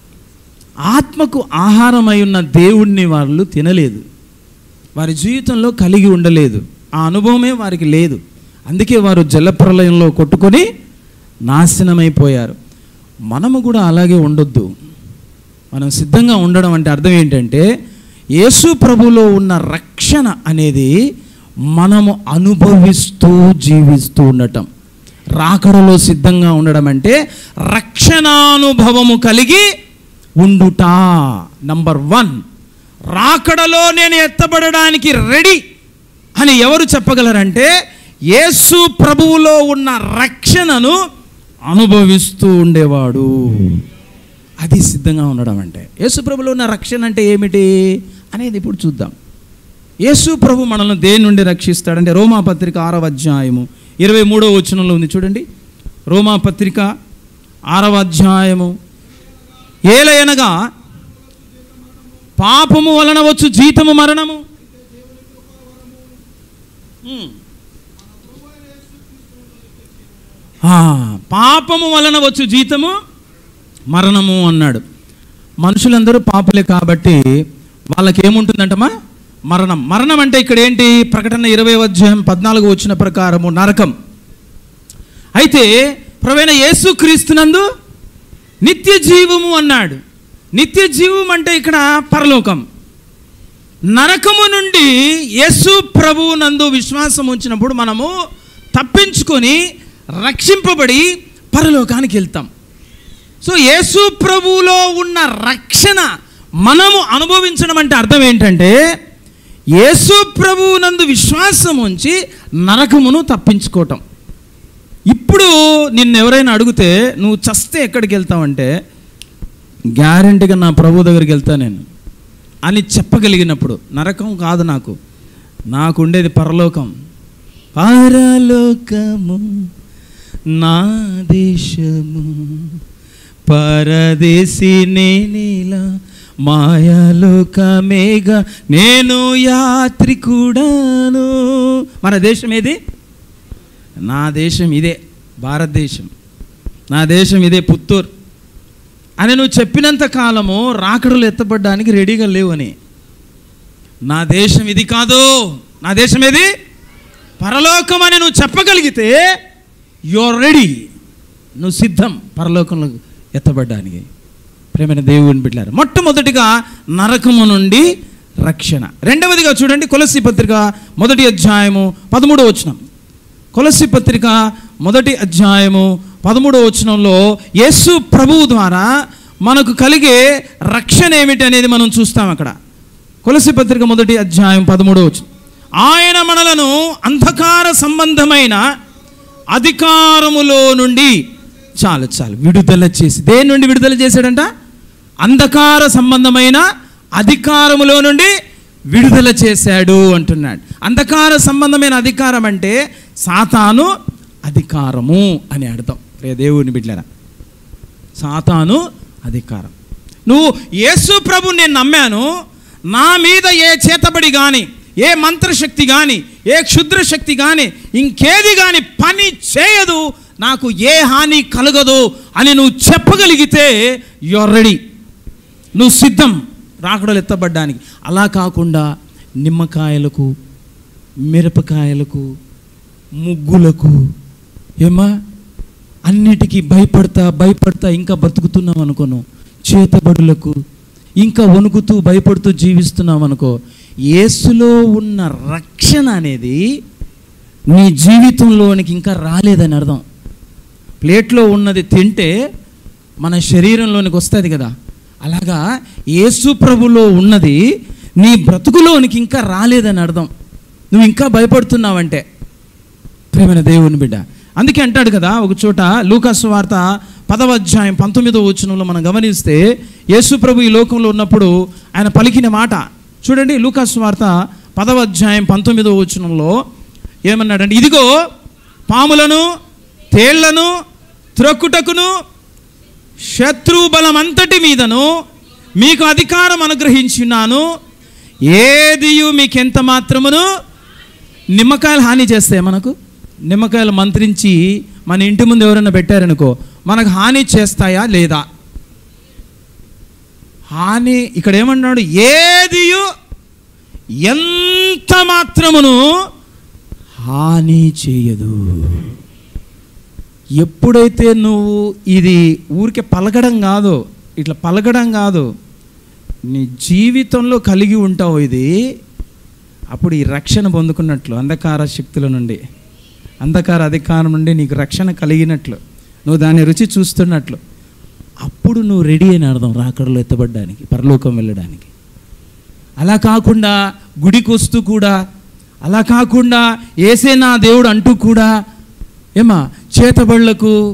ఆత్మకు ఆహారమై ఉన్న దేవుణ్ణి వాళ్ళు తినలేదు వారి జీవితంలో కలిగి ఉండలేదు ఆ అనుభవమే వారికి లేదు అందుకే వారు జలప్రలయంలో కొట్టుకొని నాశనమైపోయారు మనము కూడా అలాగే ఉండొద్దు మనం సిద్ధంగా ఉండడం అంటే అర్థం ఏంటంటే యేసు ప్రభులో ఉన్న రక్షణ అనేది మనము అనుభవిస్తూ జీవిస్తూ ఉండటం రాకడలో సిద్ధంగా ఉండడం అంటే రక్షణానుభవము కలిగి ఉండుట నంబర్ వన్ రాకడలో నేను ఎత్తబడడానికి రెడీ అని ఎవరు చెప్పగలరంటే యేసు ప్రభువులో ఉన్న రక్షణను అనుభవిస్తూ ఉండేవాడు అది సిద్ధంగా ఉండడం అంటే యేసు ప్రభులో ఉన్న రక్షణ అంటే ఏమిటి అనేది ఇప్పుడు చూద్దాం యేసు ప్రభు మనల్ని దేని నుండి రక్షిస్తాడంటే రోమా పత్రిక ఆరవ అధ్యాయము ఇరవై మూడవ వచనంలో ఉంది చూడండి రోమా పత్రిక ఆరవ అధ్యాయము ఏలయనగా పాపము వలన వచ్చు జీతము మరణము ఉమ్. ఆ, పాపము వలన వచ్చు జీతము మరణము అన్నాడు మనుషులందరూ పాపులే కాబట్టి వాళ్ళకి ఏముంటుందంటమా మరణం మరణం అంటే ఇక్కడ ఏంటి ప్రకటన ఇరవై అధ్యాయం పద్నాలుగు వచ్చిన ప్రకారము నరకం అయితే ప్రవీణ యేసు క్రీస్తునందు నిత్య జీవము అన్నాడు నిత్య జీవం అంటే ఇక్కడ పరలోకం నరకము నుండి యేసు ప్రభువు నందు విశ్వాసం ఉంచినప్పుడు మనము తప్పించుకొని రక్షింపబడి పరలోకానికి వెళ్తాం సో యేసు ప్రభువులో ఉన్న రక్షణ మనము అనుభవించడం అంటే అర్థం ఏంటంటే యేసు ప్రభువు నందు విశ్వాసం ఉంచి నరకమును తప్పించుకోవటం ఇప్పుడు నిన్ను ఎవరైనా అడిగితే నువ్వు చస్తే ఎక్కడికి వెళ్తావంటే గ్యారంటీగా నా ప్రభు దగ్గరికి వెళ్తా నేను అని చెప్పగలిగినప్పుడు నరకం కాదు నాకు నాకు ఉండేది పరలోకం పరలోకము నా దేశము పరదేశి నేనిలా మాయాలోకమేగా నేను యాత్రికుడాను మన దేశం ఏది నా దేశం ఇదే భారతదేశం నా దేశం ఇదే పుత్తూరు అని నువ్వు చెప్పినంత కాలము రాకడలు ఎత్తబడ్డానికి రెడీగా లేవని నా దేశం ఇది కాదు నా దేశం ఏది పరలోకం అని నువ్వు చెప్పగలిగితే యువర్ రెడీ నువ్వు సిద్ధం పరలోకంలో ఎత్తబడ్డానికి ప్రేమైన దేవుని బిడ్డారు మొట్టమొదటిగా నరకము నుండి రక్షణ రెండవదిగా చూడండి కొలసి పత్రిక మొదటి అధ్యాయము పదమూడో వచనం కొలసి పత్రిక మొదటి అధ్యాయము పదమూడో వచనంలో యేసు ప్రభువు ద్వారా మనకు కలిగే రక్షణ ఏమిటి అనేది మనం చూస్తాం అక్కడ కొలసి పత్రిక మొదటి అధ్యాయం పదమూడో వచనం ఆయన మనలను అంధకార సంబంధమైన అధికారములో నుండి చాలు చాలు విడుదల చేసి దేని నుండి విడుదల చేశాడంట అంధకార సంబంధమైన అధికారములో నుండి విడుదల చేశాడు అంటున్నాడు అంధకార సంబంధమైన అధికారం అంటే సాతాను అధికారము అని అర్థం రే దేవుని బిడ్డరా సాతాను అధికారం నువ్వు యేసు ప్రభు నేను నమ్మాను నా మీద ఏ చేతబడి కానీ ఏ మంత్రశక్తి కానీ ఏ క్షుద్ర శక్తి కానీ ఇంకేది కానీ పని చేయదు నాకు ఏ హాని కలగదు అని నువ్వు చెప్పగలిగితే యువర్ రెడీ నువ్వు సిద్ధం రాకడలు ఎత్తబడ్డానికి అలా కాకుండా నిమ్మకాయలకు మిరపకాయలకు ముగ్గులకు ఏమా అన్నిటికీ భయపడతా భయపడతా ఇంకా బతుకుతున్నాం అనుకోను చేతబడులకు ఇంకా వణుకుతూ భయపడుతూ జీవిస్తున్నాం అనుకో యేసులో ఉన్న రక్షణ అనేది నీ జీవితంలోనికి ఇంకా రాలేదని అర్థం ప్లేట్లో ఉన్నది తింటే మన శరీరంలోనికి వస్తుంది కదా అలాగా యేసు ప్రభులో ఉన్నది నీ బ్రతుకులోనికి ఇంకా రాలేదని అర్థం నువ్వు ఇంకా భయపడుతున్నావంటే ప్రేమైన దేవుని బిడ్డ అందుకే అంటాడు కదా ఒక చోట లూకాసు వార్త పదవ అధ్యాయం పంతొమ్మిదో వచనంలో మనం గమనిస్తే యేసు ప్రభు ఈ లోకంలో ఉన్నప్పుడు ఆయన పలికిన మాట చూడండి లూకాసు వార్త పదవ అధ్యాయం పంతొమ్మిదో వచనంలో ఏమన్నాడంటే ఇదిగో పాములను తేళ్లను త్రొక్కుటకును శత్రు బలమంతటి మీదను మీకు అధికారం అనుగ్రహించున్నాను ఏదియు మీకెంత మాత్రమును నిమ్మకాయలు హాని చేస్తాయి మనకు నిమ్మకాయలు మంత్రించి మన ఇంటి ముందు ఎవరైనా పెట్టారనుకో మనకు హాని చేస్తాయా లేదా హాని ఇక్కడ ఏమన్నాడు ఏదియు ఎంత మాత్రమును హాని చేయదు ఎప్పుడైతే నువ్వు ఇది ఊరికే పలకడం కాదు ఇట్లా పలకడం కాదు నీ జీవితంలో కలిగి ఉంటావు ఇది అప్పుడు ఈ రక్షణ పొందుకున్నట్లు అంధకార శక్తుల నుండి అంధకార అధికారం నుండి నీకు రక్షణ కలిగినట్లు నువ్వు దాని రుచి చూస్తున్నట్లు అప్పుడు నువ్వు రెడీ అని అర్థం రాకడలో ఎత్తబడ్డానికి పరలోకం వెళ్ళడానికి అలా కాకుండా గుడికి వస్తూ కూడా అలా కాకుండా ఏసే నా దేవుడు అంటూ కూడా ఏమా చేతబడులకు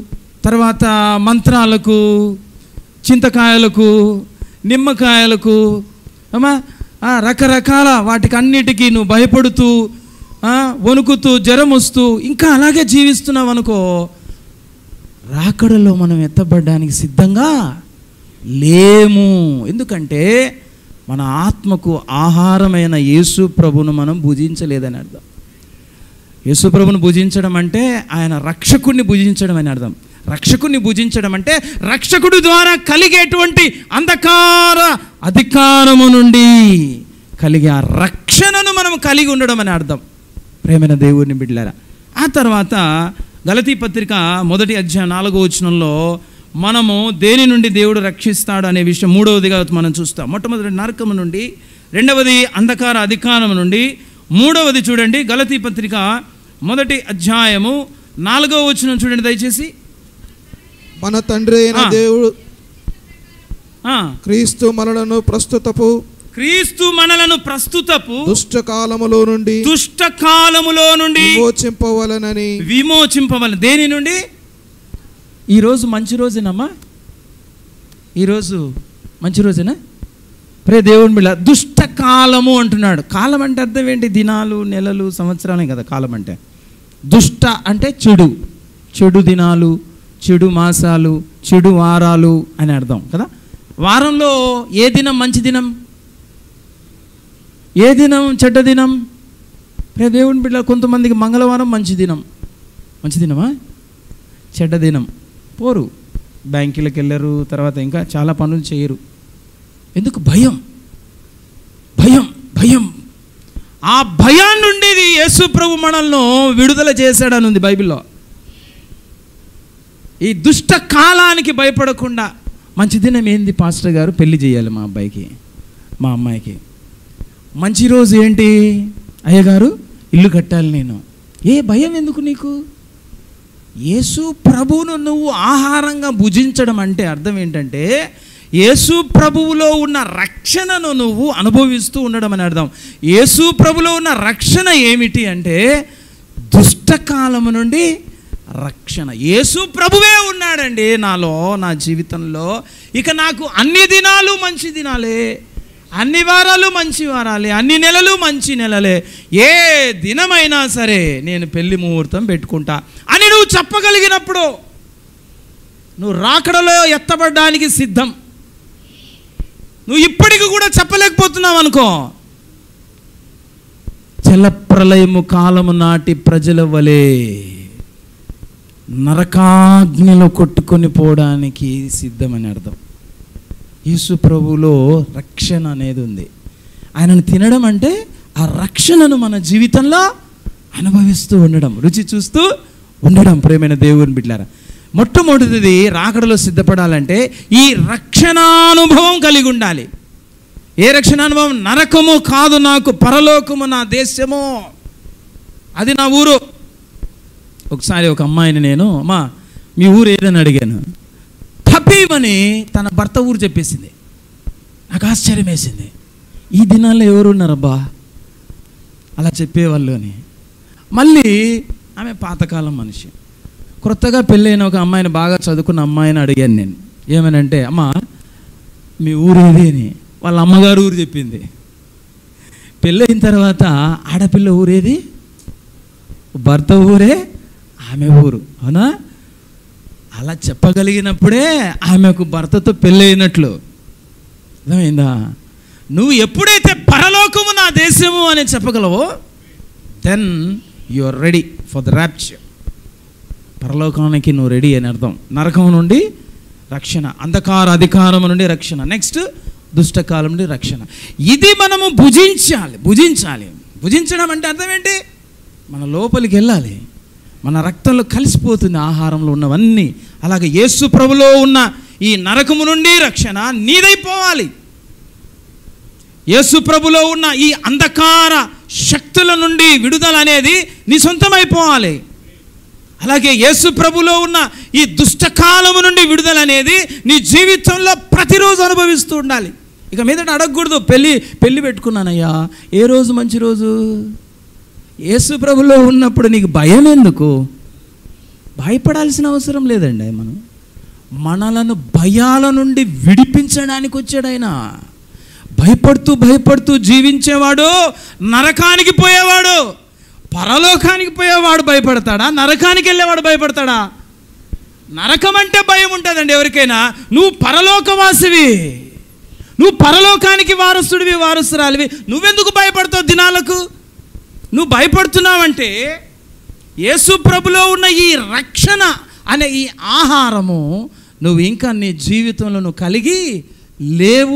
తర్వాత మంత్రాలకు చింతకాయలకు నిమ్మకాయలకు అమ్మా ఆ, రకరకాల వాటికి అన్నిటికీ నువ్వు భయపడుతూ ఆ, వణుకుతూ జ్వరం వస్తూ ఇంకా అలాగే జీవిస్తున్నావు అనుకో రాకడలో మనం ఎత్తబడడానికి సిద్ధంగా లేము ఎందుకంటే మన ఆత్మకు ఆహారమైన యేసు ప్రభును మనం భుజించలేదని అర్థం యేసు ప్రభును భుజించడం అంటే ఆయన రక్షకుడిని భుజించడం అని అర్థం రక్షకుడిని భుజించడం అంటే రక్షకుడు ద్వారా కలిగేటువంటి అంధకార అధికారము నుండి కలిగే ఆ రక్షణను మనం కలిగి ఉండడం అని అర్థం ప్రేమైన దేవుడిని బిడ్డలారా ఆ తర్వాత గలతీ పత్రిక మొదటి అధ్యాయం నాలుగో వచనంలో మనము దేని నుండి దేవుడు రక్షిస్తాడు అనే విషయం మూడవదిగా మనం చూస్తాం మొట్టమొదటి నరకము నుండి రెండవది అంధకార అధికారం నుండి మూడవది చూడండి గలతీ పత్రిక మొదటి అధ్యాయము నాలుగవ వచనం చూడండి దయచేసి మన తండ్రి అయిన ఆ. దేవుడు ఆ, క్రీస్తు మనలను ప్రస్తుతపు క్రీస్తు మనలను ప్రస్తుతపు దుష్ట కాలములో నుండి దుష్ట కాలములో నుండి విమోచింపవలనని విమోచింపవల దేని నుండి ఈరోజు మంచి రోజేనమ్మా ఈరోజు మంచి రోజేనా ప్రే దేవుని బిళ్ళ దుష్ట కాలము అంటున్నాడు కాలం అంటే అర్థం ఏంటి దినాలు నెలలు సంవత్సరాలే కదా కాలం అంటే దుష్ట అంటే చెడు చెడు దినాలు చెడు మాసాలు చెడు వారాలు అని అర్థం కదా వారంలో ఏ దినం మంచి దినం ఏ దినం చెడ్డ దినం ప్రే దేవుని బిడ్డ కొంతమందికి మంగళవారం మంచి దినం మంచి దినమా చెడ్డ దినం పోరు బ్యాంకులకు వెళ్ళరు తర్వాత ఇంకా చాలా పనులు చేయరు ఎందుకు భయం భయం భయం ఆ భయాన్ని నుండి యేసు ప్రభు మనల్ని విడుదల చేశాడని ఉంది బైబిల్లో ఈ దుష్ట కాలానికి భయపడకుండా మంచి దినం ఏంది పాస్టర్ గారు పెళ్లి చేయాలి మా అబ్బాయికి మా అమ్మాయికి మంచి రోజు ఏంటి అయ్యగారు ఇల్లు కట్టాలి నేను ఏ భయం ఎందుకు నీకు యేసు ప్రభువును నువ్వు ఆహారంగా భుజించడం అంటే అర్థం ఏంటంటే యేసు ప్రభువులో ఉన్న రక్షణను నువ్వు అనుభవిస్తూ ఉండడం అని అర్థం యేసు ప్రభులో ఉన్న రక్షణ ఏమిటి అంటే దుష్టకాలము నుండి రక్షణ యేసు ప్రభువే ఉన్నాడండి నాలో నా జీవితంలో ఇక నాకు అన్ని దినాలు మంచి దినాలే అన్ని వారాలు మంచి వారాలే అన్ని నెలలు మంచి నెలలే ఏ దినమైనా సరే నేను పెళ్లి ముహూర్తం పెట్టుకుంటా అని నువ్వు చెప్పగలిగినప్పుడు నువ్వు రాకడలో ఎత్తబడడానికి సిద్ధం నువ్వు ఇప్పటికి కూడా చెప్పలేకపోతున్నావు అనుకో జలప్రలయము కాలము నాటి ప్రజల వలె నరకాగ్నిలో కొట్టుకొని పోవడానికి సిద్ధమని అర్థం యేసు ప్రభువులో రక్షణ అనేది ఉంది ఆయనను తినడం అంటే ఆ రక్షణను మన జీవితంలో అనుభవిస్తూ ఉండడం రుచి చూస్తూ ఉండడం ప్రేమైన దేవుని బిడ్డారా మొట్టమొదటిది రాకడలో సిద్ధపడాలంటే ఈ రక్షణానుభవం కలిగి ఉండాలి ఏ రక్షణానుభవం నరకము కాదు నాకు పరలోకము నా దేశము అది నా ఊరు ఒకసారి ఒక అమ్మాయిని నేను అమ్మా మీ ఊరు ఏదని అడిగాను తప్పేమని తన భర్త ఊరు చెప్పేసింది నాకు ఆశ్చర్యం వేసింది ఈ దినాల్లో ఎవరున్నారబ్బా అలా చెప్పేవాళ్ళు అని మళ్ళీ ఆమె పాతకాలం మనిషి క్రొత్తగా పెళ్ళైన ఒక అమ్మాయిని బాగా చదువుకున్న అమ్మాయిని అడిగాను నేను ఏమనంటే అమ్మా మీ ఊరు ఏది అని వాళ్ళ అమ్మగారు ఊరు చెప్పింది పెళ్ళైన తర్వాత ఆడపిల్ల ఊరేది భర్త ఊరే ఆమె ఊరు అవునా అలా చెప్పగలిగినప్పుడే ఆమెకు భర్తతో పెళ్ళైనట్లు అర్థమైందా నువ్వు ఎప్పుడైతే పరలోకము నా దేశము అని చెప్పగలవో then you are ready for the rapture పరలోకానికి నువ్వు రెడీ అని అర్థం నరకం నుండి రక్షణ అంధకార అధికారం నుండి రక్షణ నెక్స్ట్ దుష్టకాలం నుండి రక్షణ ఇది మనము భుజించాలి భుజించాలి భుజించడం అంటే అర్థం ఏంటి మన లోపలికి వెళ్ళాలి మన రక్తంలో కలిసిపోతుంది ఆహారంలో ఉన్నవన్నీ అలాగే యేసు ప్రభులో ఉన్న ఈ నరకము నుండి రక్షణ నీదైపోవాలి యేసు ప్రభులో ఉన్న ఈ అంధకార శక్తుల నుండి విడుదల అనేది నీ సొంతమైపోవాలి అలాగే యేసు ప్రభులో ఉన్న ఈ దుష్టకాలము నుండి విడుదల అనేది నీ జీవితంలో ప్రతిరోజు అనుభవిస్తూ ఉండాలి ఇక మీదట అడగకూడదు పెళ్ళి పెళ్ళి పెట్టుకున్నానయ్యా ఏ రోజు మంచి రోజు యేసు ప్రభులో ఉన్నప్పుడు నీకు భయం ఎందుకు భయపడాల్సిన అవసరం లేదండి మనం మనలను భయాల నుండి విడిపించడానికి వచ్చాడు ఆయన భయపడుతూ భయపడుతూ జీవించేవాడు నరకానికి పోయేవాడు పరలోకానికి పోయేవాడు భయపడతాడా నరకానికి వెళ్ళేవాడు భయపడతాడా నరకం అంటే భయం ఉంటుందండి ఎవరికైనా నువ్వు పరలోకవాసివి నువ్వు పరలోకానికి వారసుడివి వారసురాలివి నువ్వెందుకు భయపడతావు దినాలకు నువ్వు భయపడుతున్నావంటే యేసు ప్రభులో ఉన్న ఈ రక్షణ అనే ఈ ఆహారము నువ్వు ఇంకా నీ జీవితంలో నువ్వు కలిగి లేవు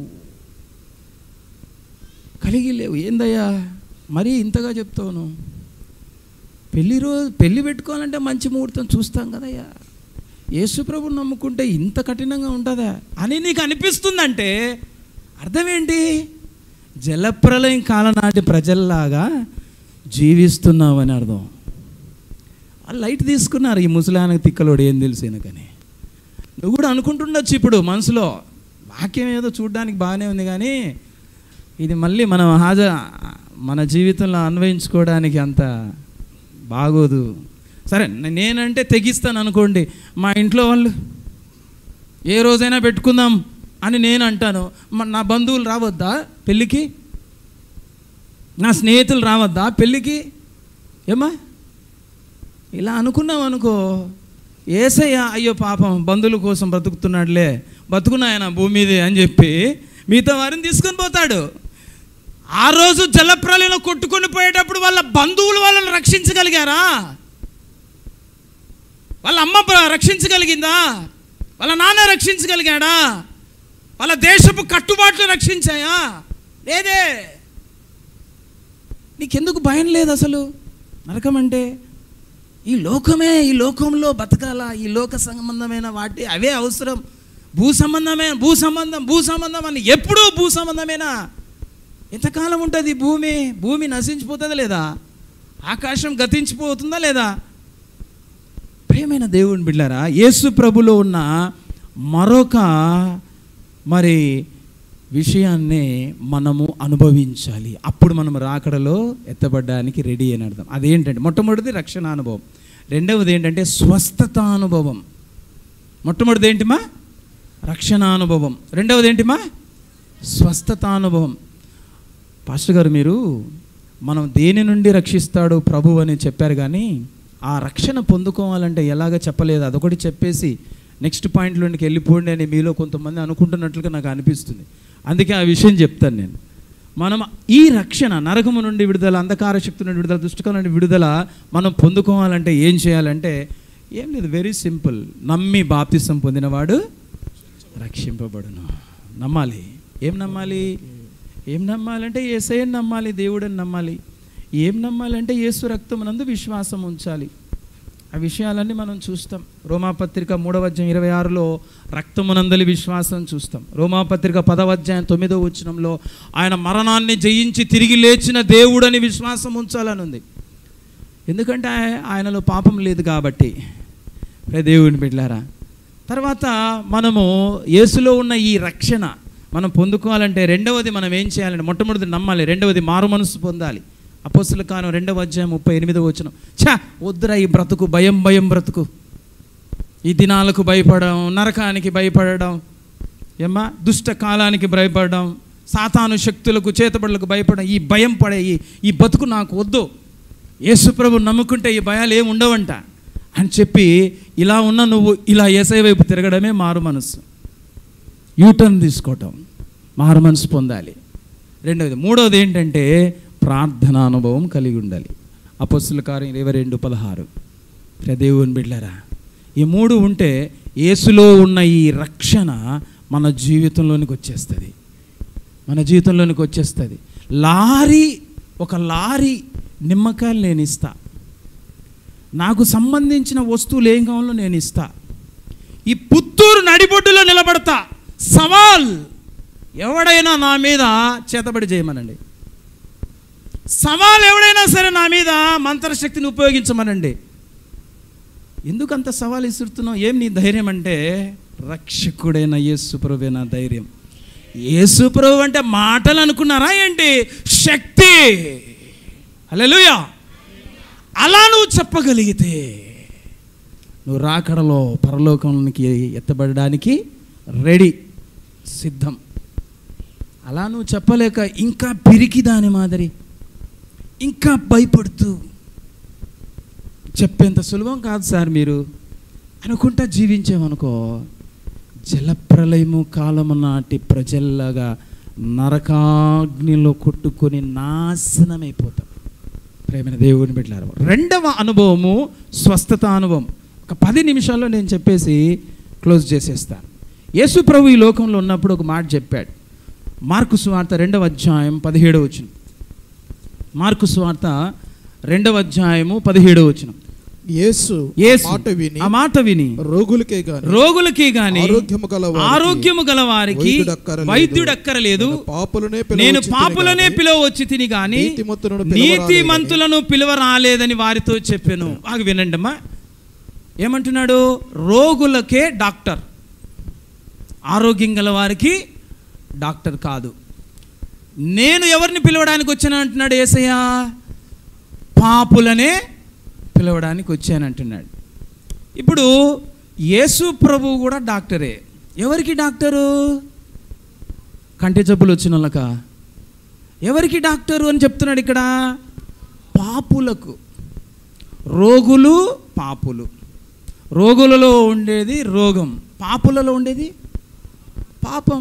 కలిగి లేవు ఏందయ్యా మరీ ఇంతగా చెప్తావు పెళ్లి రోజు పెళ్లి పెట్టుకోవాలంటే మంచి ముహూర్తం చూస్తాం కదయ్యా యేసు ప్రభుని నమ్ముకుంటే ఇంత కఠినంగా ఉంటుందా అని నీకు అనిపిస్తుందంటే అర్థం ఏంటి జలప్రలయం కాలనాటి ప్రజల్లాగా జీవిస్తున్నావని అర్థం వాళ్ళు లైట్ తీసుకున్నారు ఈ ముసలానికి తిక్కలోడు ఏం తెలుసు కానీ నువ్వు కూడా అనుకుంటుండొచ్చు ఇప్పుడు మనసులో వాక్యం ఏదో చూడడానికి బాగానే ఉంది కానీ ఇది మళ్ళీ మనం హాజ మన జీవితంలో అన్వయించుకోవడానికి అంత బాగోదు సరే నేనంటే తెగిస్తాను అనుకోండి మా ఇంట్లో వాళ్ళు ఏ రోజైనా పెట్టుకుందాం అని నేను అంటాను మ- నా బంధువులు రావద్దా పెళ్ళికి నా స్నేహితులు రావద్దా పెళ్ళికి ఏమా ఇలా అనుకున్నాం అనుకో ఏసయ్య అయ్యో పాపం బంధువుల కోసం బ్రతుకుతున్నాడులే బతుకున్నాయన భూమి మీదే అని చెప్పి మిగతా వారిని తీసుకొని పోతాడు ఆ రోజు జలప్రలయంలో కొట్టుకొని పోయేటప్పుడు వాళ్ళ బంధువులు వాళ్ళని రక్షించగలిగారా వాళ్ళ అమ్మ ప్ర- రక్షించగలిగిందా వాళ్ళ నాన్న రక్షించగలిగాడా వాళ్ళ దేశపు కట్టుబాట్లు రక్షించాయా లేదే నీకెందుకు భయం లేదు అసలు నరకం అంటే ఈ లోకమే ఈ లోకంలో బతకాల ఈ లోక సంబంధమైన వాటి అవే అవసరం భూ సంబంధమే భూ సంబంధం భూ సంబంధం అని ఎప్పుడూ భూ సంబంధమేనా ఎంతకాలం ఉంటుంది ఈ భూమి భూమి నశించిపోతుందా లేదా ఆకాశం గతించిపోతుందా లేదా ప్రేమైన దేవుని బిడ్డారా యేసు ప్రభులో ఉన్న మరొక మరి విషయాన్ని మనము అనుభవించాలి అప్పుడు మనం రాకడలో ఎత్తబడడానికి రెడీ అని అర్థం అదేంటంటే మొట్టమొదటిది రక్షణ అనుభవం రెండవది ఏంటంటే స్వస్థత అనుభవం మొట్టమొదటిది ఏంటిమా రక్షణ అనుభవం రెండవది ఏంటిమా స్వస్థత అనుభవం పాస్టర్ గారు మీరు మనం దేని నుండి రక్షిస్తాడు ప్రభు అని చెప్పారు కానీ ఆ రక్షణ పొందుకోవాలంటే ఎలాగ చెప్పలేదు అదొకటి చెప్పేసి నెక్స్ట్ పాయింట్లోనికి వెళ్ళిపోండి అని మీలో కొంతమంది అనుకుంటున్నట్లుగా నాకు అనిపిస్తుంది అందుకే ఆ విషయం చెప్తాను నేను మనం ఈ రక్షణ నరకము నుండి విడుదల అంధకార శక్తి నుండి విడుదల దుష్టకం నుండి విడుదల మనం పొందుకోవాలంటే ఏం చేయాలంటే ఏం లేదు వెరీ సింపుల్ నమ్మి బాప్తిసం పొందినవాడు రక్షింపబడును నమ్మాలి ఏం నమ్మాలి ఏం నమ్మాలంటే ఏసయ్యని నమ్మాలి దేవుడని నమ్మాలి ఏం నమ్మాలంటే యేసు రక్తమునందు విశ్వాసం ఉంచాలి ఆ విషయాలన్నీ మనం చూస్తాం రోమాపత్రిక మూడవ అధ్యాయం ఇరవై ఆరులో రక్తమునందలి విశ్వాసం చూస్తాం రోమాపత్రిక పదవ అధ్యాయం తొమ్మిదో వచనంలో ఆయన మరణాన్ని జయించి తిరిగి లేచిన దేవుడని విశ్వాసం ఉంచాలని ఉంది ఎందుకంటే ఆయ- ఆయనలో పాపం లేదు కాబట్టి ప్రే దేవుని బిడ్డారా తర్వాత మనము యేసులో ఉన్న ఈ రక్షణ మనం పొందుకోవాలంటే రెండవది మనం ఏం చేయాలంటే మొట్టమొదటి నమ్మాలి రెండవది మారు మనసు పొందాలి అపోస్తుల కాలం రెండవ అధ్యాయం ముప్పై ఎనిమిదో వచ్చిన ఛా వద్దురా ఈ బ్రతుకు భయం భయం బ్రతుకు ఈ దినాలకు భయపడడం నరకానికి భయపడడం ఏమ్మా దుష్ట కాలానికి భయపడడం సాతాను శక్తులకు చేతబడులకు భయపడడం ఈ భయం పడే ఈ ఈ బతుకు నాకు వద్దు యేసుప్రభు నమ్ముకుంటే ఈ భయాలు ఏమి ఉండవంట అని చెప్పి ఇలా ఉన్న నువ్వు ఇలా ఏసై వైపు తిరగడమే మారు మనసు యూటర్న్ తీసుకోవటం మారు మనసు పొందాలి రెండవది మూడవది ఏంటంటే ప్రార్థన అనుభవం కలిగి ఉండాలి అపస్సుల కార్యం ఇరవై రెండు పదహారు దేవుని బిడ్డలారా ఈ మూడు ఉంటే యేసులో ఉన్న ఈ రక్షణ మన జీవితంలోనికి వచ్చేస్తుంది మన జీవితంలోనికి వచ్చేస్తుంది లారీ ఒక లారీ నిమ్మకాయలు నేను ఇస్తా నాకు సంబంధించిన వస్తువులు ఏం కావాలో నేను ఇస్తా ఈ పుత్తూరు నడిబొడ్డులో నిలబడతా సవాల్ ఎవడైనా నా మీద చేతబడి చేయమనండి సవాల్ ఎవడైనా సరే నా మీద మంత్రశక్తిని ఉపయోగించమనండి ఎందుకు అంత సవాల్ ఇస్తున్నావు ఏం నీ ధైర్యం అంటే రక్షకుడైన యేసుప్రభే నా ధైర్యం యేసుప్రభు అంటే మాటలు అనుకున్నారా ఏంటి శక్తి హల్లెలూయా అలా నువ్వు చెప్పగలిగితే నువ్వు రాకడలో పరలోకానికి ఎత్తబడడానికి రెడీ సిద్ధం అలా నువ్వు చెప్పలేక ఇంకా పిరికి దాని మాదిరి ఇంకా భయపడుతూ చెప్పేంత సులభం కాదు సార్ మీరు అనుకుంటా జీవించామనుకో జలప్రలయము కాలము నాటి ప్రజల్లాగా నరకాగ్నిలో కొట్టుకొని నాశనమైపోతాం ప్రేమైన దేవుని బిడ్డలారా రెండవ అనుభవము స్వస్థత అనుభవం ఒక పది నిమిషాల్లో నేను చెప్పేసి క్లోజ్ చేసేస్తాను యేసు ప్రభు ఈ లోకంలో ఉన్నప్పుడు ఒక మాట చెప్పాడు మార్కు సువార్త రెండవ అధ్యాయం పదిహేడవ వచనం మార్కు సువార్త రెండవ అధ్యాయము పదిహేడవ వచనం యేసు యేసు మాట విని ఆ మాట విని రోగులకే గాని రోగులకి గాని ఆరోగ్యము గల వారికి ఆరోగ్యము గల వారికి వైద్యుడక్కరలేదు. వైద్యుడక్కరలేదు నేను పాపులనే నేను పిలవచ్చి పాపులనే తిని పిలువ వచ్చి తిని గాని నీతిమంతులను పిలవ నీతి మంతులను పిలువ రాలేదని వారితో చెప్పాను బాగా వినండి అమ్మా ఏమంటున్నాడు రోగులకే డాక్టర్ ఆరోగ్యం గల వారికి డాక్టర్ కాదు నేను ఎవరిని పిలవడానికి వచ్చాను అంటున్నాడు ఏసయ్య పాపులనే పిలవడానికి వచ్చానంటున్నాడు ఇప్పుడు యేసు ప్రభు కూడా డాక్టరే ఎవరికి డాక్టరు కంటి జబ్బులు వచ్చిన వాళ్ళక ఎవరికి డాక్టరు అని చెప్తున్నాడు ఇక్కడ పాపులకు రోగులు పాపులు రోగులలో ఉండేది రోగం పాపులలో ఉండేది పాపం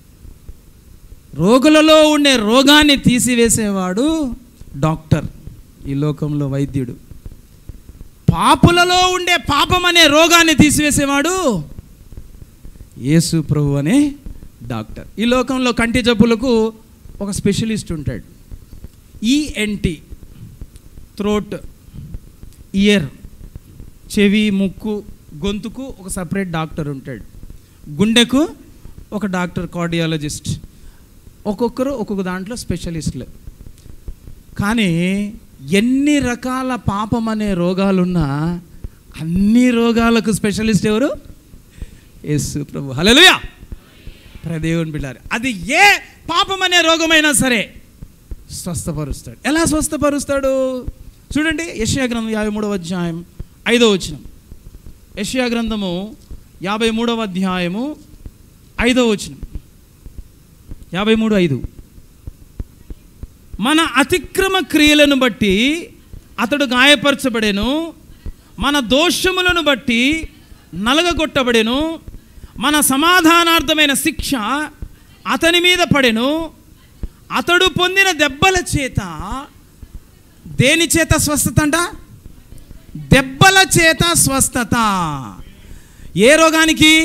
రోగులలో ఉండే రోగాన్ని తీసివేసేవాడు డాక్టర్ ఈ లోకంలో వైద్యుడు పాపులలో ఉండే పాపం అనే రోగాన్ని తీసివేసేవాడు యేసు ప్రభు అనే డాక్టర్ ఈ లోకంలో కంటి జబ్బులకు ఒక స్పెషలిస్ట్ ఉంటాడు ఈఎన్టి థ్రోట్ ఇయర్ చెవి ముక్కు గొంతుకు ఒక సపరేట్ డాక్టర్ ఉంటాడు గుండెకు ఒక డాక్టర్ కార్డియాలజిస్ట్ ఒక్కొక్కరు ఒక్కొక్క దాంట్లో స్పెషలిస్టులు కానీ ఎన్ని రకాల పాపం అనే రోగాలున్నా అన్ని రోగాలకు స్పెషలిస్ట్ ఎవరు యేసు ప్రభు హల్లెలూయా ప్రదేవుని బిడ్డారు అది ఏ పాపం అనే రోగమైనా సరే స్వస్థపరుస్తాడు ఎలా స్వస్థపరుస్తాడు చూడండి యెషయా గ్రంథం యాభై మూడవ అధ్యాయం ఐదో వచనం యెషయా గ్రంథము యాభై మూడవ అధ్యాయము ఐదో వచనం యాభై మూడు ఐదు మన అతిక్రమ క్రియలను బట్టి అతడు గాయపరచబడెను మన దోషములను బట్టి నలగగొట్టబడెను మన సమాధానార్థమైన శిక్ష అతని మీద పడెను అతడు పొందిన దెబ్బల చేత దేని చేత స్వస్థత అంట దెబ్బల చేత స్వస్థత ఏ రోగానికి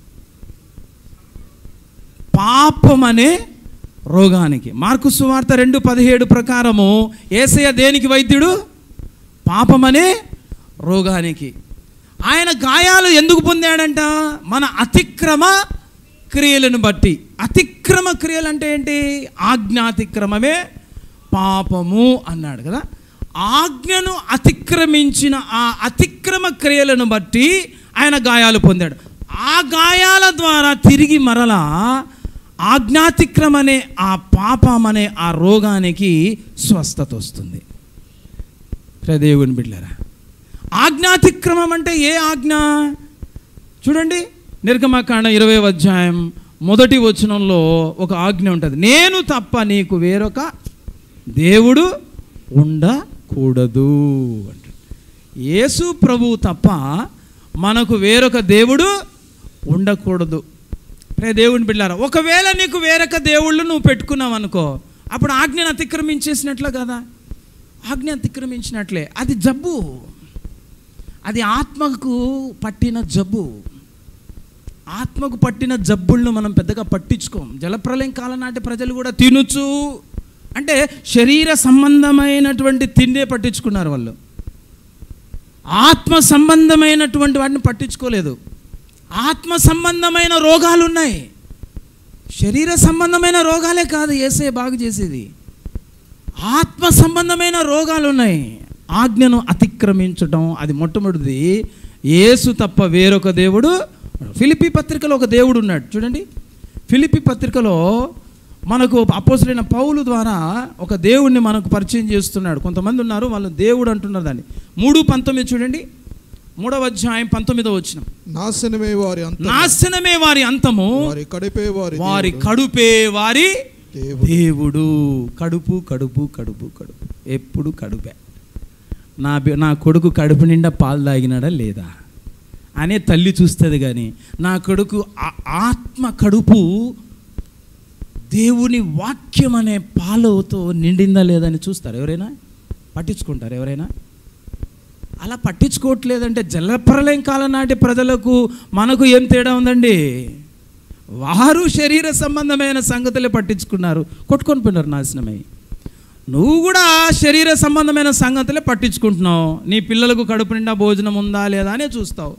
పాపం అనే రోగానికి మార్కు సువార్త రెండు పదిహేడు ప్రకారము ఏసయ్య దేనికి వైద్యుడు పాపమనే రోగానికి ఆయన గాయాలు ఎందుకు పొందాడంట మన అతిక్రమ క్రియలను బట్టి అతిక్రమ క్రియలు అంటే ఏంటి ఆజ్ఞాతిక్రమమే పాపము అన్నాడు కదా ఆజ్ఞను అతిక్రమించిన ఆ అతిక్రమ క్రియలను బట్టి ఆయన గాయాలు పొందాడు ఆ గాయాల ద్వారా తిరిగి మరలా ఆజ్ఞాతిక్రమనే ఆ పాపం అనే ఆ రోగానికి స్వస్థత వస్తుంది ప్రదేవుని బిడ్డరా ఆజ్ఞాతిక్రమం అంటే ఏ ఆజ్ఞ చూడండి నిర్గమకాండ ఇరవై అధ్యాయం మొదటి వచనంలో ఒక ఆజ్ఞ ఉంటుంది నేను తప్ప నీకు వేరొక దేవుడు ఉండకూడదు అంటాడు యేసు ప్రభువు తప్ప మనకు వేరొక దేవుడు ఉండకూడదు ప్రే దేవుని బిడ్డారా ఒకవేళ నీకు వేరొక దేవుళ్ళు నువ్వు పెట్టుకున్నావు అనుకో అప్పుడు ఆజ్ఞను అతిక్రమించేసినట్లే కదా ఆజ్ఞ అతిక్రమించినట్లే అది జబ్బు అది ఆత్మకు పట్టిన జబ్బు ఆత్మకు పట్టిన జబ్బులను మనం పెద్దగా పట్టించుకోం జలప్రలయం కాలం నాటి ప్రజలు కూడా తినొచ్చు అంటే శరీర సంబంధమైనటువంటి తిండే పట్టించుకున్నారు వాళ్ళు ఆత్మ సంబంధమైనటువంటి వాటిని పట్టించుకోలేదు ఆత్మ సంబంధమైన రోగాలు ఉన్నాయి శరీర సంబంధమైన రోగాలే కాదు ఏసే బాగు చేసేది ఆత్మ సంబంధమైన రోగాలు ఉన్నాయి ఆజ్ఞను అతిక్రమించడం అది మొట్టమొదటిది యేసు తప్ప వేరొక దేవుడు ఫిలిపి పత్రికలో ఒక దేవుడు ఉన్నాడు చూడండి ఫిలిపి పత్రికలో మనకు అపోసరైన పౌలు ద్వారా ఒక దేవుణ్ణి మనకు పరిచయం చేస్తున్నాడు కొంతమంది ఉన్నారు వాళ్ళు దేవుడు అంటున్నారు దాన్ని మూడు పంతొమ్మిది చూడండి మూడవ అధ్యాయం పంతొమ్మిదవ వచ్చిన నాశనమే వారి అంత నాశనమే వారి అంతము వారి కడిపే వారి వారి దేవుడు. కడుపే వారి దేవుడు దేవుడు కడుపు కడుపు కడుపు కడుపు ఎప్పుడు కడుపే నా బి- నా కొడుకు కడుపు నిండా పాలు తాగినాడా లేదా అనే తల్లి చూస్తుంది కానీ నా కొడుకు ఆ- ఆత్మ కడుపు దేవుని వాక్యం అనే పాలతో నిండిందా లేదా అని చూస్తారు ఎవరైనా పట్టించుకుంటారు ఎవరైనా అలా పట్టించుకోవట్లేదంటే జలప్రలయం కాలం నాటి ప్రజలకు మనకు ఏం తేడా ఉందండి వారు శరీర సంబంధమైన సంగతులే పట్టించుకున్నారు కొట్టుకొని పోయినారు నాశనమై నువ్వు కూడా శరీర సంబంధమైన సంగతులే పట్టించుకుంటున్నావు నీ పిల్లలకు కడుపు నిండా భోజనం ఉందా లేదా అనే చూస్తావు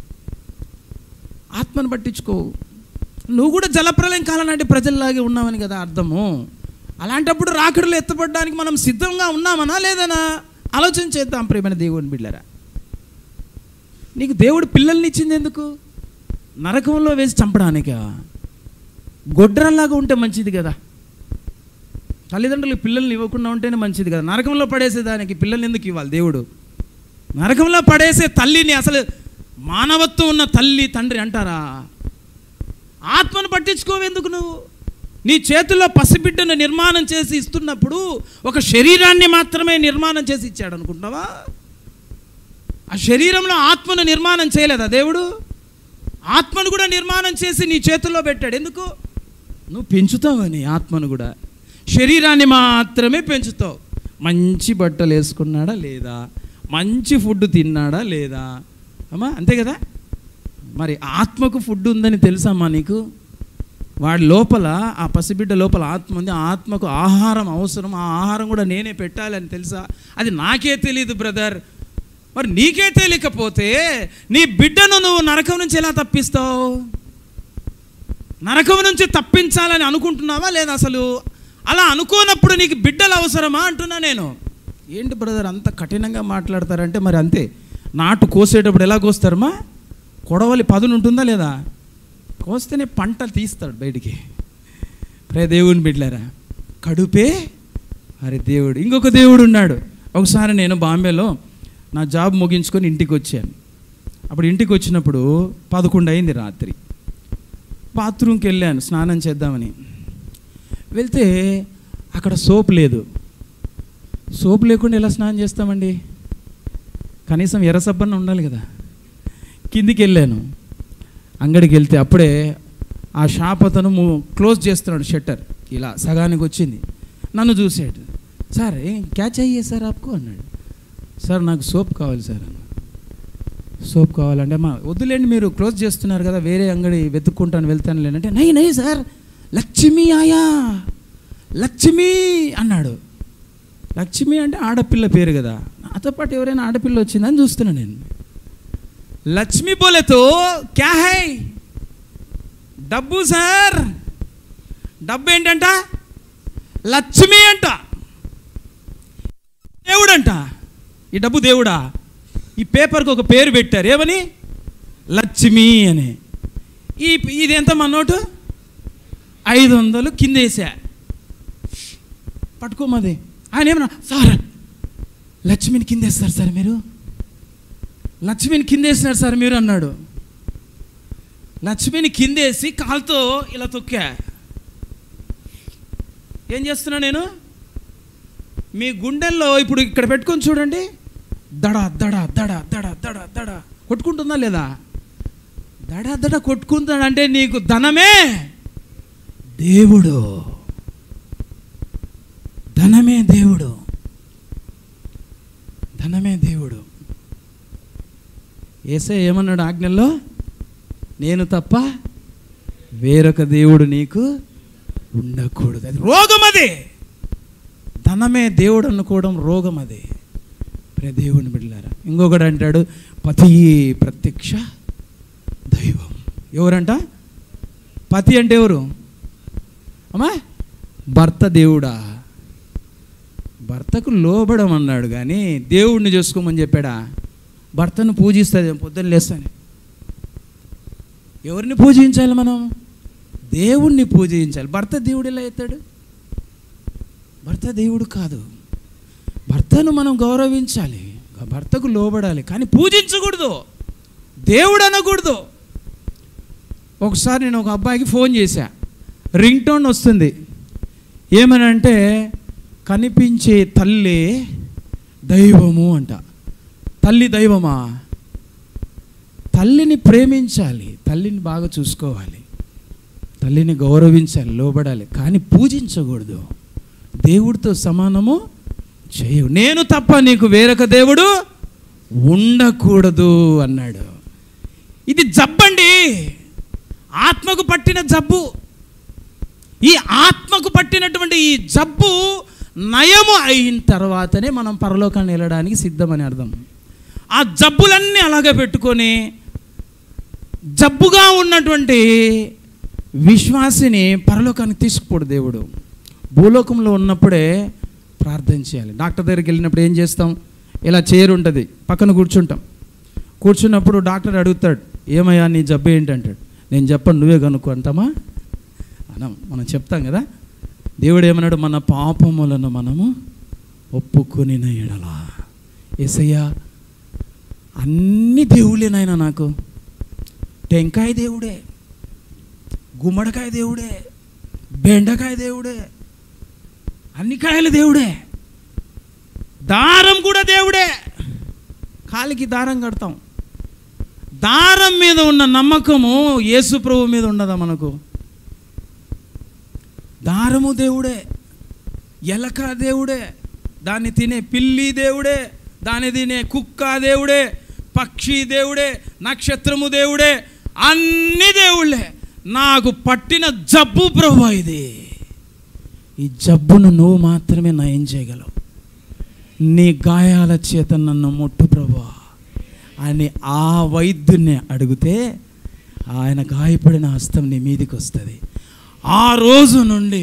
ఆత్మను పట్టించుకోవు నువ్వు కూడా జలప్రలయం కాలం నాటి ప్రజల్లాగే ఉన్నావని కదా అర్థము అలాంటప్పుడు రాకడలు ఎత్తపడడానికి మనం సిద్ధంగా ఉన్నామనా లేదనా ఆలోచన చేద్దాం ప్రేమైన దేవుని బిళ్ళరా నీకు దేవుడు పిల్లల్ని ఇచ్చింది ఎందుకు నరకంలో వేసి చంపడానికా గొడ్రల్లాగా ఉంటే మంచిది కదా తల్లిదండ్రులు పిల్లల్ని ఇవ్వకుండా ఉంటేనే మంచిది కదా నరకంలో పడేసేదానికి పిల్లల్ని ఎందుకు ఇవ్వాలి దేవుడు నరకంలో పడేసే తల్లిని అసలు మానవత్వం ఉన్న తల్లి తండ్రి అంటారా ఆత్మను పట్టించుకోవెందుకు నువ్వు నీ చేతుల్లో పసిబిడ్డను నిర్మాణం చేసి ఇస్తున్నప్పుడు ఒక శరీరాన్ని మాత్రమే నిర్మాణం చేసి ఇచ్చాడు అనుకుంటున్నావా ఆ శరీరంలో ఆత్మను నిర్మాణం చేయలేదా దేవుడు ఆత్మను కూడా నిర్మాణం చేసి నీ చేతుల్లో పెట్టాడు ఎందుకు నువ్వు పెంచుతావని ఆత్మను కూడా శరీరాన్ని మాత్రమే పెంచుతావు మంచి బట్టలు వేసుకున్నాడా లేదా మంచి ఫుడ్ తిన్నాడా లేదా అమ్మా అంతే కదా మరి ఆత్మకు ఫుడ్ ఉందని తెలుసమ్మా నీకు వాడి లోపల ఆ పసిబిడ్డ లోపల ఆత్మ ఉంది ఆ ఆత్మకు ఆహారం అవసరం ఆ ఆహారం కూడా నేనే పెట్టాలని తెలుసా అది నాకే తెలియదు బ్రదర్ మరి నీకే తెలియకపోతే నీ బిడ్డను నువ్వు నరకం నుంచి ఎలా తప్పిస్తావు నరకం నుంచి తప్పించాలని అనుకుంటున్నావా లేదా అసలు అలా అనుకోనప్పుడు నీకు బిడ్డలు అవసరమా అంటున్నా నేను ఏంటి బ్రదర్ అంత కఠినంగా మాట్లాడతారంటే మరి అంతే నాటు కోసేటప్పుడు ఎలా కోస్తారమ్మా కొడవలి పదును ఉంటుందా లేదా కోస్తేనే పంట తీస్తాడు బయటికి ప్రే దేవుని బిడ్లారా కడుపే అరే దేవుడు ఇంకొక దేవుడు ఉన్నాడు ఒకసారి నేను బాంబేలో నా జాబ్ ముగించుకొని ఇంటికి వచ్చాను అప్పుడు ఇంటికి వచ్చినప్పుడు పదకొండు అయింది రాత్రి బాత్రూమ్కి వెళ్ళాను స్నానం చేద్దామని వెళ్తే అక్కడ సోప్ లేదు సోప్ లేకుండా ఎలా స్నానం చేస్తామండి కనీసం ఎర్ర సబ్బన్న ఉండాలి కదా కిందికి వెళ్ళాను అంగడికి వెళ్తే అప్పుడే ఆ షాప్ అతను ము- క్లోజ్ చేస్తున్నాడు షట్టర్ ఇలా సగానికి వచ్చింది నన్ను చూసాడు సార్ ఏం క్యాచ్ అయ్యే సార్ ఆప్కో అన్నాడు సార్ నాకు సోప్ కావాలి సార్ అన్న సోప్ కావాలంటే మా వద్దులేండి మీరు క్లోజ్ చేస్తున్నారు కదా వేరే అంగడి వెతుక్కుంటాను వెళ్తాను లేనంటే నై నై సార్ లక్ష్మి ఆయా లక్ష్మి అన్నాడు లక్ష్మి అంటే ఆడపిల్ల పేరు కదా నాతో పాటు ఎవరైనా ఆడపిల్ల వచ్చిందని చూస్తున్నా నేను లక్ష్మి బోలే తో క్యా హై డబ్బు సార్ డబ్బు ఏంటంట లక్ష్మి అంట దేవుడంట ఈ డబ్బు దేవుడా ఈ పేపర్కి ఒక పేరు పెట్టారు ఏమని లక్ష్మి అని ఈ ఇది ఎంత మన నోటు ఐదు వందలు కింద వేసా పట్టుకోమది ఆయన ఏమన్నా సార్ లక్ష్మిని కిందేస్తారు సార్ మీరు లక్ష్మిని కిందేసినారు సార్ మీరు అన్నాడు లక్ష్మిని కిందేసి కాలుతో ఇలా తొక్కా ఏం చేస్తున్నా నేను మీ గుండెల్లో ఇప్పుడు ఇక్కడ పెట్టుకొని చూడండి దడ దడ దడ దడ దడ దడ కొట్టుకుంటుందా లేదా దడ దడ కొట్టుకుంటాడంటే నీకు ధనమే దేవుడు ధనమే దేవుడు ధనమే దేవుడు ఏసే ఏమన్నాడు ఆజ్ఞల్లో నేను తప్ప వేరొక దేవుడు నీకు ఉండకూడదు అది రోగం అది ధనమే దేవుడు అనుకోవడం రోగం అది ప్రే దేవుని బిడ్డలారా ఇంకొకడు అంటాడు పతి ప్రత్యక్ష దైవం ఎవరంట పతి అంటే ఎవరు అమ్మా భర్త దేవుడా భర్తకు లోబడం అన్నాడు కానీ దేవుడిని చేసుకోమని చెప్పాడా భర్తను పూజిస్తుంది పొద్దున్న లేస్తాను ఎవరిని పూజించాలి మనం దేవుణ్ణి పూజించాలి భర్త దేవుడు ఎలా ఎత్తాడు భర్త దేవుడు కాదు భర్తను మనం గౌరవించాలి భర్తకు లోబడాలి కానీ పూజించకూడదు దేవుడు అనకూడదు ఒకసారి నేను ఒక అబ్బాయికి ఫోన్ చేశా రింగ్ టోన్ వస్తుంది ఏమనంటే కనిపించే తల్లి దైవము అంట తల్లి దైవమా తల్లిని ప్రేమించాలి తల్లిని బాగా చూసుకోవాలి తల్లిని గౌరవించాలి లోబడాలి కానీ పూజించకూడదు దేవుడితో సమానము చేయు నేను తప్ప నీకు వేరొక దేవుడు ఉండకూడదు అన్నాడు ఇది జబ్బండి ఆత్మకు పట్టిన జబ్బు ఈ ఆత్మకు పట్టినటువంటి ఈ జబ్బు నయము అయిన తర్వాతనే మనం పరలోకాన్ని వెళ్ళడానికి సిద్ధమని అర్థం ఆ జబ్బులన్నీ అలాగే పెట్టుకొని జబ్బుగా ఉన్నటువంటి విశ్వాసిని పరలోకానికి తీసుకుపోడు దేవుడు భూలోకంలో ఉన్నప్పుడే ప్రార్థన చేయాలి డాక్టర్ దగ్గరికి వెళ్ళినప్పుడు ఏం చేస్తాం ఇలా చైర్ ఉంటుంది పక్కన కూర్చుంటాం కూర్చున్నప్పుడు డాక్టర్ అడుగుతాడు ఏమయ్యా నీ జబ్బు ఏంటి అంటాడు నేను చెప్పను నువ్వే కనుక్కో అంటామా అనం మనం చెప్తాం కదా దేవుడు ఏమన్నాడు మన పాపములను మనము ఒప్పుకొని ఎడలా ఏసయ్యా అన్ని దేవుళ్ళేనాయన నాకు టెంకాయ దేవుడే గుమ్మడికాయ దేవుడే బెండకాయ దేవుడే అన్ని కాయలు దేవుడే దారం కూడా దేవుడే కాలికి దారం కడతాం దారం మీద ఉన్న నమ్మకము యేసు ప్రభు మీద ఉండదా మనకు దారము దేవుడే ఎలక దేవుడే దాన్ని తినే పిల్లి దేవుడే దాన్ని తినే కుక్క దేవుడే పక్షి దేవుడే నక్షత్రము దేవుడే అన్ని దేవుళ్ళే నాకు పట్టిన జబ్బు ప్రభు ఇది ఈ జబ్బును నువ్వు మాత్రమే నయం చేయగలవు నీ గాయాల చేత నన్ను ముట్టు ప్రభా అని ఆ వైద్యుని అడిగితే ఆయన గాయపడిన హస్తం నీ మీదికి వస్తుంది ఆ రోజు నుండి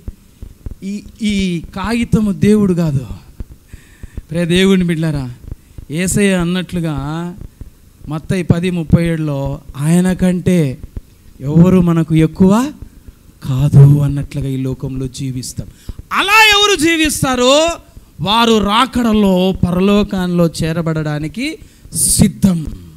ఈ ఈ కాగితము దేవుడు కాదు ప్రే దేవుని బిడ్డారా ఏసయ్య అన్నట్లుగా మత్తయి పది ముప్పై ఏడులో ఆయన కంటే ఎవరు మనకు ఎక్కువ కాదు అన్నట్లుగా ఈ లోకంలో జీవిస్తాం అలా ఎవరు జీవిస్తారో వారు రాకడలో పరలోకాల్లో చేరబడడానికి సిద్ధం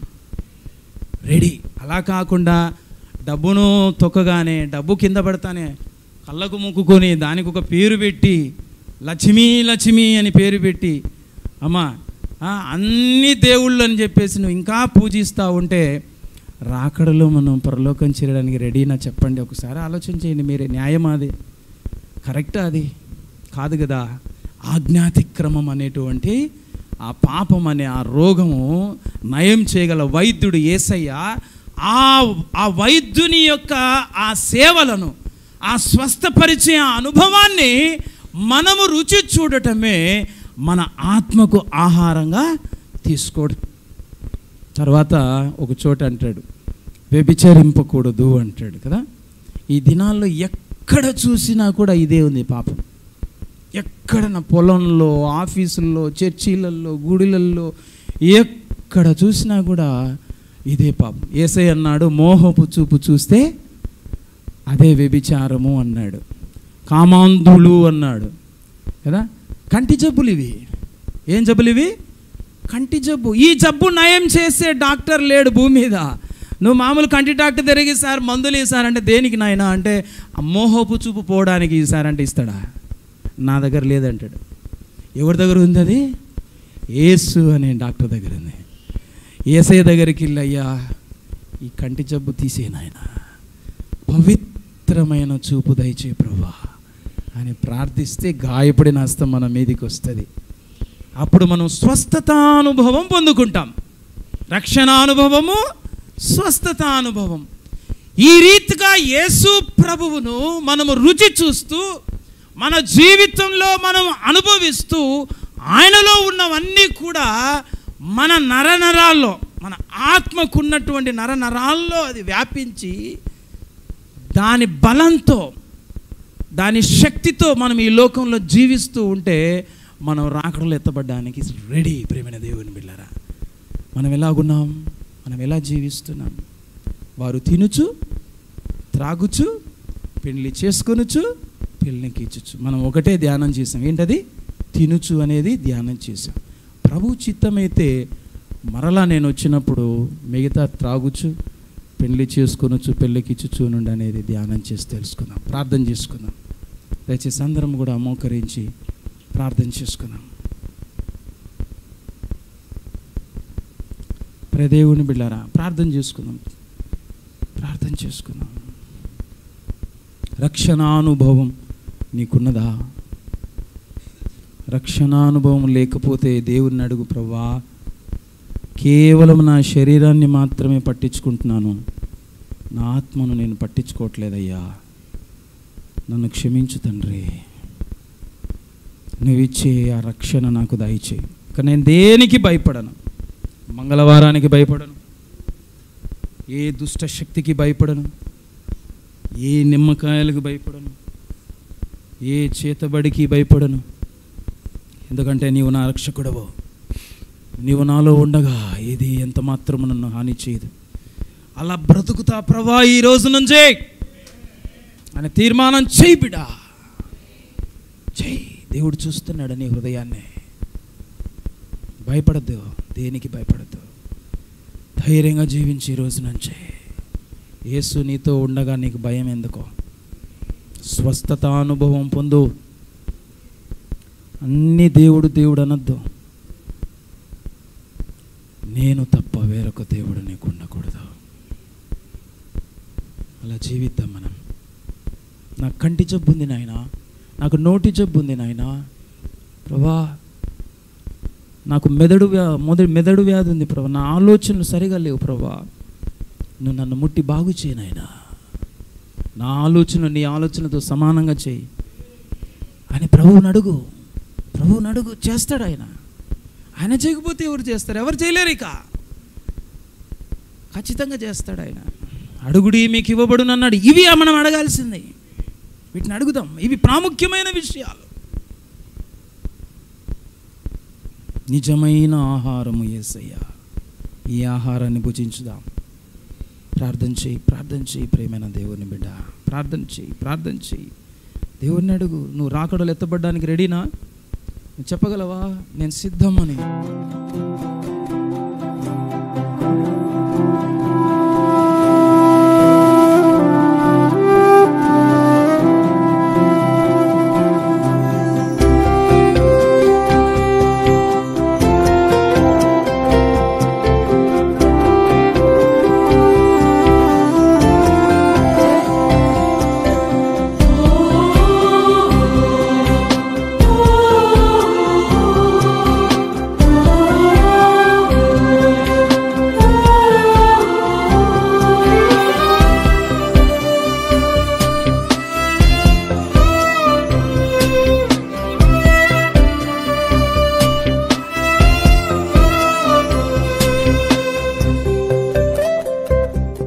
రెడీ అలా కాకుండా డబ్బును తొక్కగానే డబ్బు కింద పడతానే కళ్ళకు ముక్కుకొని దానికి ఒక పేరు పెట్టి లక్ష్మీ లక్ష్మి అని పేరు పెట్టి అమ్మా ఆ, అన్ని దేవుళ్ళు అని చెప్పేసి నువ్వు ఇంకా పూజిస్తూ ఉంటే రాకడలో మనం పరలోకం చేరడానికి రెడీనా చెప్పండి ఒకసారి ఆలోచన చేయండి మీరే న్యాయమా అది కరెక్టా అది కాదు కదా ఆజ్ఞాతిక్రమం అనేటువంటి ఆ పాపం అనే ఆ రోగము నయం చేయగల వైద్యుడు ఏసయ్య ఆ ఆ వైద్యుని యొక్క ఆ సేవలను ఆ స్వస్థపరిచే ఆ అనుభవాన్ని మనము రుచి చూడటమే మన ఆత్మకు ఆహారంగా తీసుకోవడం తర్వాత ఒక చోట అంటాడు వ్యభిచరింపకూడదు అంటాడు కదా ఈ దినాల్లో ఎక్కడ చూసినా కూడా ఇదే ఉంది పాపం ఎక్కడ నా పొలంలో ఆఫీసుల్లో చర్చీలలో గుడిలల్లో ఎక్కడ చూసినా కూడా ఇదే పాపం ఏసై అన్నాడు మోహపు చూపు చూస్తే అదే వ్యభిచారము అన్నాడు కామాంధులు అన్నాడు కదా కంటి జబ్బులు ఇవి ఏం జబ్బులు ఇవి కంటి జబ్బు ఈ జబ్బు నయం చేసే డాక్టర్ లేడు భూమి మీద నువ్వు మామూలు కంటి డాక్టర్ తిరిగి సార్ మందులు ఇస్తారంటే దేనికి నాయన అంటే ఆ మోహపు చూపు పోవడానికి ఇస్తారంటే ఇస్తాడా నా దగ్గర లేదంటాడు ఎవరి దగ్గర ఉంది అది ఏసు అనే డాక్టర్ దగ్గర ఉంది ఏసఐ దగ్గరికి వెళ్ళి అయ్యా ఈ కంటి జబ్బు తీసే నాయన పవిత్రమైన చూపు దయచే ప్రభా అని ప్రార్థిస్తే గాయపడిన హస్తం మన మీదికి వస్తుంది అప్పుడు మనం స్వస్థతానుభవం పొందుకుంటాం రక్షణానుభవము స్వస్థతానుభవం ఈ రీతిగా యేసు ప్రభువును మనము రుచి చూస్తూ మన జీవితంలో మనం అనుభవిస్తూ ఆయనలో ఉన్నవన్నీ కూడా మన నరనరాల్లో మన ఆత్మకున్నటువంటి నరనరాల్లో అది వ్యాపించి దాని బలంతో దాని శక్తితో మనం ఈ లోకంలో జీవిస్తూ ఉంటే మనం రాకడలో ఎత్తబడ్డానికి రెడీ ప్రేమైన దేవుని బిళ్ళరా మనం ఎలాగున్నాం మనం ఎలా జీవిస్తున్నాం వారు తినుచు త్రాగుచు పెళ్లి చేసుకొనుచు పెళ్ళికి ఇచ్చుచు మనం ఒకటే ధ్యానం చేసాం ఏంటది తినుచు అనేది ధ్యానం చేసాం ప్రభు చిత్తమైతే మరలా నేను వచ్చినప్పుడు మిగతా త్రాగుచు పెళ్లి చేసుకొనొచ్చు పెళ్ళికి ఇచ్చుచూనుండి అనేది ధ్యానం చేసి తెలుసుకుందాం ప్రార్థన చేసుకుందాం దయచేసి అందరం కూడా మోకరించి ప్రార్థన చేసుకుందాం ప్రదేవుని బిళ్ళారా ప్రార్థన చేసుకుందాం ప్రార్థన చేసుకుందాం రక్షణానుభవం నీకున్నదా రక్షణానుభవం లేకపోతే దేవుని అడుగు ప్రవ్వా కేవలం నా శరీరాన్ని మాత్రమే పట్టించుకుంటున్నాను నా ఆత్మను నేను పట్టించుకోవట్లేదయ్యా నన్ను క్షమించు తండ్రి నువ్వు ఇచ్చే ఆ రక్షణ నాకు దయచేయి ఇక నేను దేనికి భయపడను మంగళవారానికి భయపడను ఏ దుష్ట శక్తికి భయపడను ఏ నిమ్మకాయలకు భయపడను ఏ చేతబడికి భయపడను ఎందుకంటే నీవు నా రక్షకుడవు నీవు నాలో ఉండగా ఏది ఎంత మాత్రము నన్ను హాని చేయదు అలా బ్రతుకుతా ప్రభా ఈ రోజు నుంచే అని తీర్మానం చేయి బిడా చేయి దేవుడు చూస్తున్నాడు నీ హృదయాన్ని భయపడద్దు దేనికి భయపడద్దు ధైర్యంగా జీవించి ఈ రోజు నుంచే యేసు నీతో ఉండగా నీకు భయం ఎందుకో స్వస్థత అనుభవం పొందు అన్ని దేవుడు దేవుడు అనొద్దు నేను తప్ప వేరొక దేవుడు నీకు ఉండకూడదు అలా జీవిద్దాం మనం నాకు కంటి జబ్బు ఉంది నాయన నాకు నోటి జబ్బు ఉంది నాయన ప్రభా నాకు మెదడు వ్యా మొదటి మెదడు వ్యాధి ఉంది ప్రభా నా ఆలోచనలు సరిగా లేవు ప్రభా నువ్వు నన్ను ముట్టి బాగు చేయి నాయన నా ఆలోచన నీ ఆలోచనతో సమానంగా చేయి అని ప్రభువుని అడుగు ప్రభువుని అడుగు చేస్తాడు ఆయన ఆయన చేయకపోతే ఎవరు చేస్తారు ఎవరు చేయలేరు ఇక ఖచ్చితంగా చేస్తాడు ఆయన అడుగుడి మీకు ఇవ్వబడును అన్నాడు ఇవి మనం అడగాల్సింది వీటిని అడుగుదాం ఇవి ప్రాముఖ్యమైన విషయాలు నిజమైన ఆహారము ఏసయ్యా ఈ ఆహారాన్ని భుజించుదాం ప్రార్థన చేయి ప్రార్థన చేయి ప్రేమైన దేవుని బిడ్డ ప్రార్థన చేయి ప్రార్థన చేయి దేవుడిని అడుగు నువ్వు రాకడలు ఎత్తబడ్డానికి రెడీనా నువ్వు చెప్పగలవా నేను సిద్ధమని